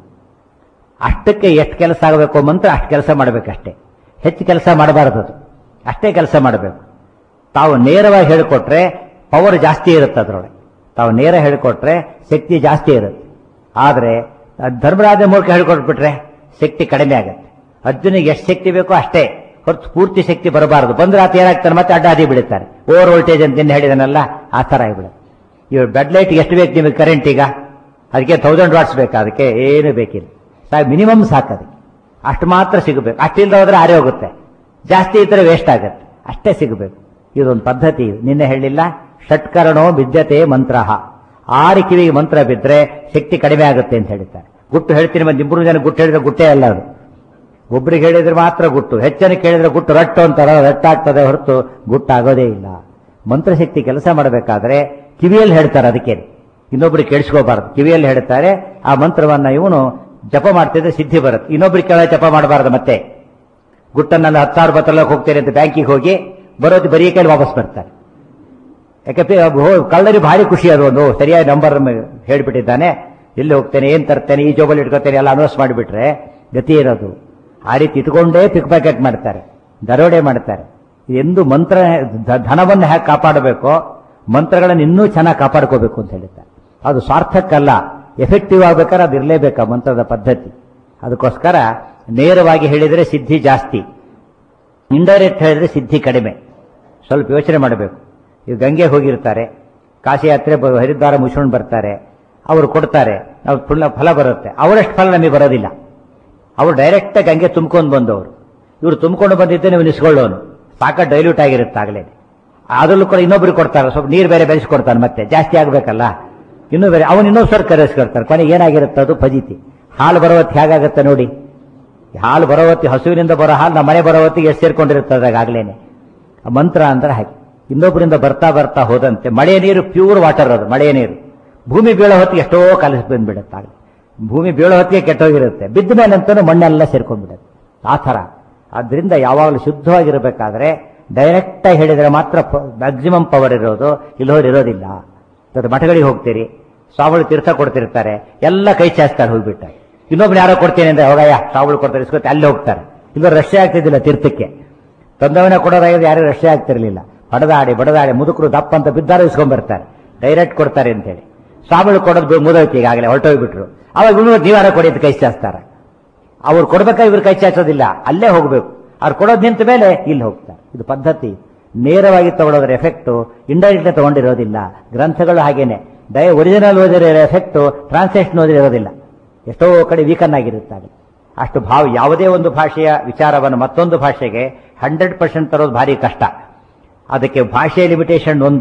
ಅಷ್ಟಕ್ಕೆ ಎಷ್ಟು ಕೆಲಸ ಆಗಬೇಕು ಮಂತ್ರ ಅಷ್ಟು ಕೆಲಸ ಮಾಡಬೇಕಷ್ಟೇ ಹೆಚ್ಚು ಕೆಲಸ ಮಾಡಬಾರದು ಅದು ಅಷ್ಟೇ ಕೆಲಸ ಮಾಡಬೇಕು ತಾವು ನೇರವಾಗಿ ಹೇಳಿಕೊಟ್ರೆ ಪವರ್ ಜಾಸ್ತಿ ಇರುತ್ತೆ ಅದರೊಳಗೆ ತಾವು ನೇರ ಹೇಳಿಕೊಟ್ರೆ ಶಕ್ತಿ ಜಾಸ್ತಿ ಇರುತ್ತೆ ಆದರೆ ಧರ್ಮರಾಜ ಮೂಲಕ ಹೇಳಿಕೊಟ್ಬಿಟ್ರೆ ಶಕ್ತಿ ಕಡಿಮೆ ಆಗುತ್ತೆ ಅರ್ಜುನಿಗೆ ಎಷ್ಟು ಶಕ್ತಿ ಬೇಕೋ ಅಷ್ಟೇ ಹೊರತು ಪೂರ್ತಿ ಶಕ್ತಿ ಬರಬಾರದು ಬಂದ್ರೆ ಆತ ಏನಾಗ್ತಾನೆ ಮತ್ತೆ ಅಡ್ಡಾದಿ ಬಿಡುತ್ತಾರೆ ಓವರ್ ವೋಲ್ಟೇಜ್ ಅಂತ ಏನು ಹೇಳಿದನಲ್ಲ ಆ ಥರ ಆಗಿಬಿಡುತ್ತೆ ಇವಾಗ ಬೆಡ್ ಲೈಟ್ಗೆ ಎಷ್ಟು ಬೇಕು ನಿಮಗೆ ಕರೆಂಟ್ ಈಗ ಅದಕ್ಕೆ ತೌಸಂಡ್ ವಾಟ್ಸ್ ಬೇಕಾ ಅದಕ್ಕೆ ಏನು ಬೇಕಿಲ್ಲ ಸಾಕು ಮಿನಿಮಮ್ ಸಾಕು ಅದಕ್ಕೆ ಅಷ್ಟು ಮಾತ್ರ ಸಿಗಬೇಕು ಅಷ್ಟಿಲ್ಲದೆ ಹೋದ್ರೆ ಆರೇ ಹೋಗುತ್ತೆ ಜಾಸ್ತಿ ಇದ್ರೆ ವೇಸ್ಟ್ ಆಗುತ್ತೆ ಅಷ್ಟೇ ಸಿಗಬೇಕು ಇದೊಂದು ಪದ್ಧತಿ ನಿನ್ನೆ ಹೇಳಿಲ್ಲ ಷಟ್ಕರಣೋ ಬಿದ್ಯತೆ ಮಂತ್ರ ಆರು ಕಿವಿಗೆ ಮಂತ್ರ ಬಿದ್ದರೆ ಶಕ್ತಿ ಕಡಿಮೆ ಆಗುತ್ತೆ ಅಂತ ಹೇಳ್ತಾರೆ ಗುಟ್ಟು ಹೇಳ್ತೀನಿ ಮತ್ತೆ ಇಬ್ಬರು ಜನ ಗುಟ್ಟು ಹೇಳಿದ್ರೆ ಗುಟ್ಟೇ ಅಲ್ಲ ಅದು ಒಬ್ರಿಗೆ ಹೇಳಿದ್ರೆ ಮಾತ್ರ ಗುಟ್ಟು ಹೆಚ್ಚನ ಕೇಳಿದ್ರೆ ಗುಟ್ಟು ರಟ್ಟು ಅಂತಾರ ರಟ್ಟಾಗ್ತದೆ ಹೊರತು ಗುಟ್ಟಾಗೋದೇ ಇಲ್ಲ ಮಂತ್ರಶಕ್ತಿ ಕೆಲಸ ಮಾಡಬೇಕಾದ್ರೆ ಕಿವಿಯಲ್ಲಿ ಹೇಳ್ತಾರೆ ಅದಕ್ಕೆ ಇನ್ನೊಬ್ರಿಗೆ ಕೇಳಿಸ್ಕೋಬಾರದು ಕಿವಿಯಲ್ಲಿ ಹೇಳ್ತಾರೆ ಆ ಮಂತ್ರವನ್ನ ಇವನು ಜಪ ಮಾಡ್ತಿದ್ರೆ ಸಿದ್ಧಿ ಬರುತ್ತೆ ಇನ್ನೊಬ್ರಿಗೆ ಕೇಳ ಜಪ ಮಾಡಬಾರದು ಮತ್ತೆ ಗುಟ್ಟನ್ನೆಲ್ಲ ಹತ್ತಾರು ಬತ್ತಲಕ್ಕೆ ಹೋಗ್ತೇನೆ ಅಂತ ಬ್ಯಾಂಕಿಗೆ ಹೋಗಿ ಬರೋದು ಬರೀ ಕೈಲಿ ವಾಪಸ್ ಬರ್ತಾರೆ ಯಾಕೆ ಕಳ್ಳರಿ ಭಾರಿ ಖುಷಿ ಅದು ಒಂದು ಸರಿಯಾದ ನಂಬರ್ ಹೇಳ್ಬಿಟ್ಟಿದ್ದಾನೆ ಎಲ್ಲಿ ಹೋಗ್ತೇನೆ ಏನ್ ತರ್ತೇನೆ ಈ ಜೋಬಲ್ಲಿ ಇಟ್ಕೋತೇನೆ ಎಲ್ಲ ಅನೌನ್ಸ್ ಮಾಡಿಬಿಟ್ರೆ ಗತಿ ಇರೋದು ಆ ರೀತಿ ಇಟ್ಕೊಂಡೇ ಪಿಕ್ ಪ್ಯಾಕೆಟ್ ಮಾಡ್ತಾರೆ ದರೋಡೆ ಮಾಡ್ತಾರೆ ಎಂದು ಮಂತ್ರ ಧ- ಧನವನ್ನು ಹೇಗೆ ಕಾಪಾಡಬೇಕೋ ಮಂತ್ರಗಳನ್ನು ಇನ್ನೂ ಚೆನ್ನಾಗಿ ಕಾಪಾಡ್ಕೋಬೇಕು ಅಂತ ಹೇಳ್ತಾರೆ ಅದು ಸ್ವಾರ್ಥಕ್ಕಲ್ಲ ಎಫೆಕ್ಟಿವ್ ಆಗ್ಬೇಕಾದ್ರೆ ಅದು ಇರಲೇಬೇಕು ಆ ಮಂತ್ರದ ಪದ್ಧತಿ ಅದಕ್ಕೋಸ್ಕರ ನೇರವಾಗಿ ಹೇಳಿದರೆ ಸಿದ್ಧಿ ಜಾಸ್ತಿ ಇಂಡೈರೆಕ್ಟ್ ಹೇಳಿದ್ರೆ ಸಿದ್ಧಿ ಕಡಿಮೆ ಸ್ವಲ್ಪ ಯೋಚನೆ ಮಾಡಬೇಕು ಈಗ ಗಂಗೆ ಹೋಗಿರ್ತಾರೆ ಕಾಶಿ ಯಾತ್ರೆ ಬ- ಹರಿದ್ವಾರ ಮುಚ್ಕೊಂಡು ಬರ್ತಾರೆ ಅವರು ಕೊಡ್ತಾರೆ ನಾವು ಪುಣ್ಯ ಫಲ ಬರುತ್ತೆ ಅವರಷ್ಟು ಫಲ ನಮಗೆ ಬರೋದಿಲ್ಲ ಅವರು ಡೈರೆಕ್ಟ್ ಗಂಗೆ ತುಂಬ್ಕೊಂಡು ಬಂದವರು ಇವರು ತುಂಬಿಕೊಂಡು ಬಂದಿದ್ದೆ ನೀವು ನಿಸ್ಕೊಳ್ಳೋನು ಸಾಕ ಡೈಲ್ಯೂಟ್ ಆಗಿರುತ್ತೆ ಆಗಲೇ ಅದರಲ್ಲೂ ಕೂಡ ಇನ್ನೊಬ್ರಿಗೆ ಕೊಡ್ತಾರೆ ಸ್ವಲ್ಪ ನೀರು ಬೇರೆ ಬೆಳೆಸ್ಕೊಡ್ತಾನೆ ಮತ್ತೆ ಜಾಸ್ತಿ ಆಗಬೇಕಲ್ಲ ಇನ್ನೂ ಬೇರೆ ಅವನು ಇನ್ನೊಂದು ಸರ್ ಕರೆಸ್ಕೊಡ್ತಾರೆ ಕೊನೆಗೆ ಏನಾಗಿರುತ್ತೆ ಅದು ಫಜಿತಿ ಹಾಲು ಬರೋವತ್ತು ಹೇಗಾಗುತ್ತೆ ನೋಡಿ ಹಾಲು ಬರೋವತ್ತಿ ಹಸುವಿನಿಂದ ಬರೋ ಹಾಲು ನಮ್ಮ ಮನೆ ಬರೋವತ್ತಿಗೆ ಎಷ್ಟು ಸೇರ್ಕೊಂಡಿರುತ್ತೆ ಅದಾಗಲೇನೆ ಆ ಮಂತ್ರ ಅಂದ್ರೆ ಹಾಗೆ ಇನ್ನೊಬ್ಬರಿಂದ ಬರ್ತಾ ಬರ್ತಾ ಹೋದಂತೆ ಮಳೆಯ ನೀರು ಪ್ಯೂರ್ ವಾಟರ್ ಅದು ಮಳೆಯ ನೀರು ಭೂಮಿ ಬೀಳೋ ಹೊತ್ತಿಗೆ ಎಷ್ಟೋ ಕಲಸಿ ಬಂದ್ಬಿಡುತ್ತೆ ಆಗಲೇ ಭೂಮಿ ಬೀಳೋ ಹೊತ್ತಿಗೆ ಕೆಟ್ಟೋಗಿರುತ್ತೆ ಬಿದ್ದ ಮೇಲೆ ಅಂತಲೂ ಮಣ್ಣೆಲ್ಲ ಸೇರ್ಕೊಂಡ್ಬಿಡುತ್ತೆ ಆ ಥರ ಆದ್ರಿಂದ ಯಾವಾಗಲೂ ಶುದ್ಧವಾಗಿರಬೇಕಾದ್ರೆ ಡೈರೆಕ್ಟ್ ಆಗಿ ಹೇಳಿದ್ರೆ ಮಾತ್ರ ಮ್ಯಾಕ್ಸಿಮಮ್ ಪವರ್ ಇರೋದು ಇಲ್ಲೋರು ಇರೋದಿಲ್ಲ ಇವತ್ತು ಮಠಗಳಿಗೆ ಹೋಗ್ತೀರಿ ಸ್ವಾಮಿಗಳು ತೀರ್ಥ ಕೊಡ್ತಿರ್ತಾರೆ ಎಲ್ಲ ಕೈ ಚಾಚ್ತಾರೆ ಹೋಗ್ಬಿಟ್ಟ ಇನ್ನೊಬ್ರು ಯಾರೋ ಕೊಡ್ತೇನೆ ಅಂದ್ರೆ ಹೋಗಯ್ಯ ಸ್ವಾಮಿಗಳು ಕೊಡ್ತಾರೆ ಇಸ್ಕೊತ್ತೆ ಅಲ್ಲಿ ಹೋಗ್ತಾರೆ ಇಲ್ಲೋ ರಶ್ಯ ಆಗ್ತಿದ್ದಿಲ್ಲ ತೀರ್ಥಕ್ಕೆ ತಂದವನ ಕೊಡೋದಾಗಿದೆ ಯಾರು ರಶ್ಯ ಆಗ್ತಿರ್ಲಿಲ್ಲ ಬಡದಾಡಿ ಬಡದಾಡಿ ಮುದುಕರು ದಪ್ಪ ಅಂತ ಬಿದ್ದಾರು ಇಸ್ಕೊಂಡ್ಬರ್ತಾರೆ ಡೈರೆಕ್ಟ್ ಕೊಡ್ತಾರೆ ಅಂತೇಳಿ ಸ್ವಾಮಿಗಳು ಕೊಡೋದು ಮುದೋಯ್ತು ಈಗಾಗಲೇ ಹೊರಟೋಗ್ಬಿಟ್ರು ಅವಾಗ ಇನ್ನೂ ನೀವಾರ ಕೊಡಿ ಅಂತ ಕೈ ಚಾಚ್ತಾರೆ ಅವ್ರು ಕೊಡ್ಬೇಕಾ ಇವ್ರು ಕೈ ಚಾಚೋದಿಲ್ಲ ಅಲ್ಲೇ ಹೋಗ್ಬೇಕು ಅವ್ರು ಕೊಡೋದು ನಿಂತ ಮೇಲೆ ಇಲ್ಲಿ ಹೋಗ್ತಾರೆ ಇದು ಪದ್ಧತಿ ನೇರವಾಗಿ ತಗೊಳ್ಳೋದ್ರ ಎಫೆಕ್ಟ್ ಇಂಡೈರೆಕ್ಟ್ ತಗೊಂಡಿರೋದಿಲ್ಲ ಗ್ರಂಥಗಳು ಹಾಗೇನೆ ಡೈ ಒರಿಜಿನಲ್ ಓದಿರೋ ಎಫೆಕ್ಟ್ ಟ್ರಾನ್ಸ್ಲೇಷನ್ ಓದಿರೋದಿಲ್ಲ ಎಷ್ಟೋ ಕಡೆ ವೀಕನ್ ಆಗಿರುತ್ತಾರೆ ಅಷ್ಟು ಭಾವ ಯಾವುದೇ ಒಂದು ಭಾಷೆಯ ವಿಚಾರವನ್ನು ಮತ್ತೊಂದು ಭಾಷೆಗೆ ಹಂಡ್ರೆಡ್ ಪರ್ಸೆಂಟ್ ತರೋದು ಭಾರಿ ಕಷ್ಟ ಅದಕ್ಕೆ ಭಾಷೆಯ ಲಿಮಿಟೇಷನ್ ಒಂದು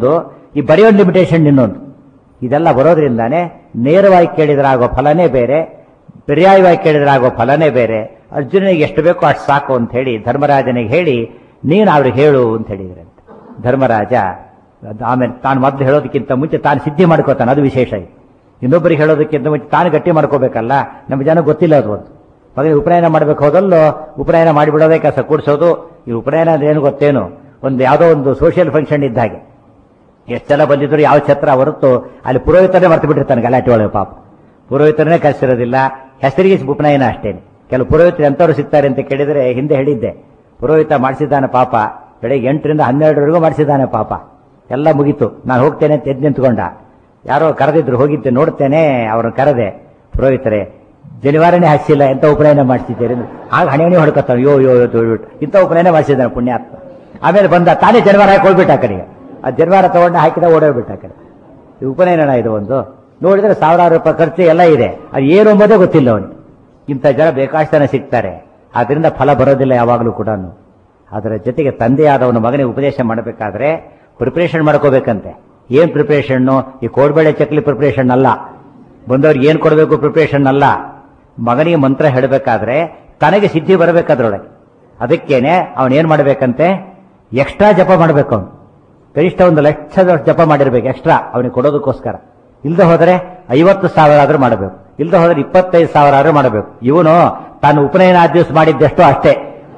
ಈ ಬರೆಯೋ ಲಿಮಿಟೇಷನ್ ಇನ್ನೊಂದು ಇದೆಲ್ಲ ಬರೋದ್ರಿಂದಾನೇ ನೇರವಾಗಿ ಕೇಳಿದ್ರೆ ಆಗೋ ಫಲನೇ ಬೇರೆ ಪರ್ಯಾಯವಾಗಿ ಕೇಳಿದ್ರೆ ಆಗೋ ಫಲನೇ ಬೇರೆ ಅರ್ಜುನನಿಗೆ ಎಷ್ಟು ಬೇಕೋ ಅಷ್ಟು ಸಾಕು ಅಂತ ಹೇಳಿ ಧರ್ಮರಾಜನಿಗೆ ಹೇಳಿ ನೀನು ಅವ್ರಿಗೆ ಹೇಳು ಅಂತ ಹೇಳಿದ್ರಂತೆ ಧರ್ಮರಾಜ ಅದ್ ಆಮೇಲೆ ತಾನು ಮೊದಲು ಹೇಳೋದಕ್ಕಿಂತ ಮುಂಚೆ ತಾನು ಸಿದ್ಧಿ ಮಾಡ್ಕೋತಾನೆ ಅದು ವಿಶೇಷ ಇದು ಇನ್ನೊಬ್ಬರಿಗೆ ಹೇಳೋದಕ್ಕಿಂತ ಮುಂಚೆ ತಾನು ಗಟ್ಟಿ ಮಾಡ್ಕೋಬೇಕಲ್ಲ ನಮ್ಮ ಜನ ಗೊತ್ತಿಲ್ಲ ಅದು ಒಂದು ಮಗನಿಗೆ ಉಪನಯನ ಮಾಡ್ಬೇಕು ಹೋದಲ್ಲೋ ಉಪನಯನ ಮಾಡಿಬಿಡೋದೇ ಕೆಲಸ ಕೂಡಿಸೋದು ಈ ಉಪನಯನ ಅಂದ್ರೆ ಏನು ಗೊತ್ತೇನು ಒಂದು ಯಾವುದೋ ಒಂದು ಸೋಷಿಯಲ್ ಫಂಕ್ಷನ್ ಇದ್ದ ಹಾಗೆ ಎಷ್ಟು ಜನ ಬಂದಿದ್ರು ಯಾವ ಛತ್ರ ಹೊರತು ಅಲ್ಲಿ ಪುರೋಹಿತರೇ ಮರ್ತು ಬಿಟ್ಟಿರ್ತಾನೆ ಗಲಾಟೆ ಒಳಗೆ ಪಾಪ ಪುರೋಹಿತರನ್ನೇ ಕಳಿಸಿರೋದಿಲ್ಲ ಹೆಸರಿಗೆ ಉಪನಯನ ಅಷ್ಟೇನೆ ಕೆಲವು ಪುರೋಹಿತರು ಎಂಥವ್ರು ಸಿಗ್ತಾರೆ ಅಂತ ಕೇಳಿದರೆ ಹಿಂದೆ ಹೇಳಿದ್ದೆ ಪುರೋಹಿತ ಮಾಡಿಸಿದ್ದಾನೆ ಪಾಪ ಬೆಳಗ್ಗೆ ಎಂಟರಿಂದ ಹನ್ನೆರಡರವರೆಗೂ ಮಾಡಿಸಿದ್ದಾನೆ ಪಾಪ ಎಲ್ಲ ಮುಗೀತು ನಾನು ಹೋಗ್ತೇನೆ ಅಂತ ಎದ್ದು ನಿಂತ್ಕೊಂಡ ಯಾರೋ ಕರೆದಿದ್ರು ಹೋಗಿದ್ದೆ ನೋಡ್ತೇನೆ ಅವ್ರನ್ನ ಕರೆದೆ ಪುರೋಹಿತರೆ ಜನಿವಾರನೇ ಹಚ್ಚಿಲ್ಲ ಎಂತ ಉಪನಯನ ಮಾಡಿಸಿದ್ದೀರಿ ಅಂದ್ರೆ ಆಗ ಹಣೆ ಹಣೆ ಹೊಡ್ಕೊತಾನೆ ಯೋ ಯೋ ಯೋ ತೊಳ್ಬಿಟ್ಟು ಇಂಥ ಉಪನಯನ ಮಾಡಿಸಿದ್ದಾನೆ ಪುಣ್ಯಾತ್ಮ ಆಮೇಲೆ ಬಂದ ತಾನೇ ಜನಿವಾರ ಹಾಕಿ ಹೋಗ್ಬಿಟ್ಟ ಆ ಕಡೆಗೆ ಆ ಜನಿವಾರ ತಗೊಂಡು ಹಾಕಿದ ಓಡೋಗ್ಬಿಟ್ಟ ಆ ಕಡೆ ಈ ಉಪನಯನ ಇದು ಒಂದು ನೋಡಿದ್ರೆ ಸಾವಿರಾರು ರೂಪಾಯಿ ಖರ್ಚು ಎಲ್ಲ ಇದೆ ಅದು ಏನು ಎಂಬುದೇ ಗೊತ್ತಿಲ್ಲ ಅವನಿಗೆ ಇಂಥ ಜನ ಬೇಕಾಷ್ಟು ಜನ ಸಿಗ್ತಾರೆ ಅದರಿಂದ ಫಲ ಬರೋದಿಲ್ಲ ಯಾವಾಗಲೂ ಕೂಡ ಅದರ ಜೊತೆಗೆ ತಂದೆಯಾದವನ ಮಗನಿಗೆ ಉಪದೇಶ ಮಾಡಬೇಕಾದ್ರೆ ಪ್ರಿಪರೇಷನ್ ಮಾಡ್ಕೋಬೇಕಂತೆ ಏನ್ ಪ್ರಿಪರೇಷನ್ನು ಈ ಕೋಡ್ಬೇಳೆ ಚಕ್ಲಿ ಪ್ರಿಪರೇಷನ್ ಅಲ್ಲ ಬಂದವ್ರಿಗೆ ಏನ್ ಕೊಡಬೇಕು ಪ್ರಿಪರೇಷನ್ ಅಲ್ಲ ಮಗನಿಗೆ ಮಂತ್ರ ಹೇಳಬೇಕಾದ್ರೆ ತನಗೆ ಸಿದ್ಧಿ ಬರಬೇಕದ್ರೊಳಗೆ ಅದಕ್ಕೇನೆ ಅವನ್ ಏನ್ ಮಾಡ್ಬೇಕಂತೆ ಎಕ್ಸ್ಟ್ರಾ ಜಪ ಮಾಡ್ಬೇಕು ಅವನು ಕನಿಷ್ಠ ಒಂದು ಲಕ್ಷದ ಜಪ ಮಾಡಿರ್ಬೇಕು ಎಕ್ಸ್ಟ್ರಾ ಅವನಿಗೆ ಕೊಡೋದಕ್ಕೋಸ್ಕರ ಇಲ್ದ ಹೋದರೆ ಐವತ್ತು ಸಾವಿರ ಆದ್ರೂ ಮಾಡಬೇಕು ಇಲ್ದ ಹೋದ್ರೆ ಇಪ್ಪತ್ತೈದು ಸಾವಿರ ಆದ್ರೂ ಮಾಡಬೇಕು ಇವನು ತಾನು ಉಪನಯನ ಆ ದಿವಸ ಮಾಡಿದ್ದೆಷ್ಟೋ ಅಷ್ಟೇ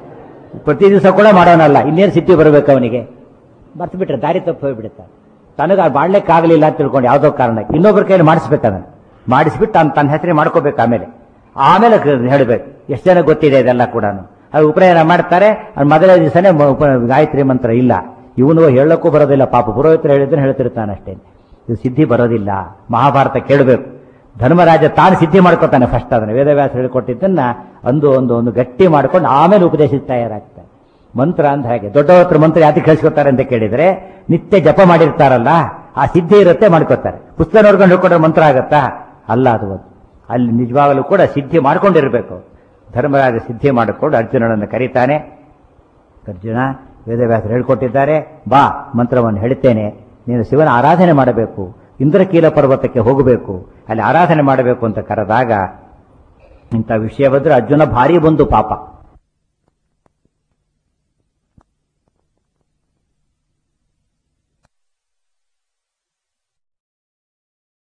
ಪ್ರತಿ ದಿವಸ ಕೂಡ ಮಾಡೋನಲ್ಲ ಇನ್ನೇನು ಸಿದ್ಧಿ ಬರಬೇಕು ಅವನಿಗೆ ಮರ್ತು ಬಿಟ್ರೆ ದಾರಿ ತಪ್ಪು ಹೋಗ್ಬಿಡುತ್ತೆ ತನಗೆ ಮಾಡ್ಲಿಕ್ಕಾಗಲಿಲ್ಲ ಅಂತ ತಿಳ್ಕೊಂಡು ಯಾವುದೋ ಕಾರಣಕ್ಕೆ ಇನ್ನೊಬ್ಬರ ಕೈಯಲ್ಲಿ ಮಾಡಿಸ್ಬೇಕು ಅದನ್ನು ಮಾಡಿಸ್ಬಿಟ್ಟು ಅವ್ನು ತನ್ನ ಹೆಸರೇ ಮಾಡ್ಕೋಬೇಕು ಆಮೇಲೆ ಆಮೇಲೆ ಹೇಳಬೇಕು ಎಷ್ಟು ಜನ ಗೊತ್ತಿದೆ ಇದೆಲ್ಲ ಕೂಡ ಅದು ಉಪನಯನ ಮಾಡ್ತಾರೆ ಅವ್ನು ಮೊದಲನೇ ದಿವಸನೇ ಗಾಯತ್ರಿ ಮಂತ್ರ ಇಲ್ಲ ಇವನು ಹೇಳಕ್ಕೂ ಬರೋದಿಲ್ಲ ಪಾಪ ಪುರೋಹಿತರು ಹೇಳಿದ್ರೆ ಹೇಳ್ತಿರ್ತಾನೆ ಅಷ್ಟೇ ಇದು ಸಿದ್ಧಿ ಬರೋದಿಲ್ಲ ಮಹಾಭಾರತ ಕೇಳಬೇಕು ಧರ್ಮರಾಜ ತಾನು ಸಿದ್ಧಿ ಮಾಡ್ಕೊತಾನೆ ಫಸ್ಟ್ ಅದನ್ನ ವೇದವ್ಯಾಸ ಹೇಳಿಕೊಟ್ಟಿದ್ದನ್ನ ಒಂದು ಒಂದು ಒಂದು ಗಟ್ಟಿ ಮಾಡ್ಕೊಂಡು ಆಮೇಲೆ ಉಪದೇಶಿಸಿ ತಯಾರಾಗ್ತಾನೆ ಮಂತ್ರ ಅಂತ ಹಾಗೆ ದೊಡ್ಡವ್ರ ಹತ್ರ ಮಂತ್ರ ಯಾತಿ ಕಳಿಸ್ಕೊತಾರೆ ಅಂತ ಕೇಳಿದ್ರೆ ನಿತ್ಯ ಜಪ ಮಾಡಿರ್ತಾರಲ್ಲ ಆ ಸಿದ್ಧಿ ಇರುತ್ತೆ ಮಾಡ್ಕೋತಾರೆ ಪುಸ್ತಕ ನೋಡ್ಕೊಂಡು ಹೇಳ್ಕೊಂಡ್ರೆ ಮಂತ್ರ ಆಗತ್ತಾ ಅಲ್ಲ ಅದು ಒಂದು ಅಲ್ಲಿ ನಿಜವಾಗಲೂ ಕೂಡ ಸಿದ್ಧಿ ಮಾಡ್ಕೊಂಡಿರ್ಬೇಕು ಧರ್ಮರಾಜ ಸಿದ್ಧಿ ಮಾಡಿಕೊಂಡು ಅರ್ಜುನನನ್ನು ಕರೀತಾನೆ ಅರ್ಜುನ ವೇದವ್ಯಾಸರು ಹೇಳ್ಕೊಟ್ಟಿದ್ದಾರೆ ಬಾ ಮಂತ್ರವನ್ನು ಹೇಳ್ತೇನೆ ನೀನು ಶಿವನ ಆರಾಧನೆ ಮಾಡಬೇಕು ಇಂದ್ರಕೀಲ ಪರ್ವತಕ್ಕೆ ಹೋಗಬೇಕು ಅಲ್ಲಿ ಆರಾಧನೆ ಮಾಡಬೇಕು ಅಂತ ಕರೆದಾಗ ಇಂಥ ವಿಷಯ ಬಂದ್ರೆ ಅರ್ಜುನ ಭಾರಿ ಬಂದು ಪಾಪ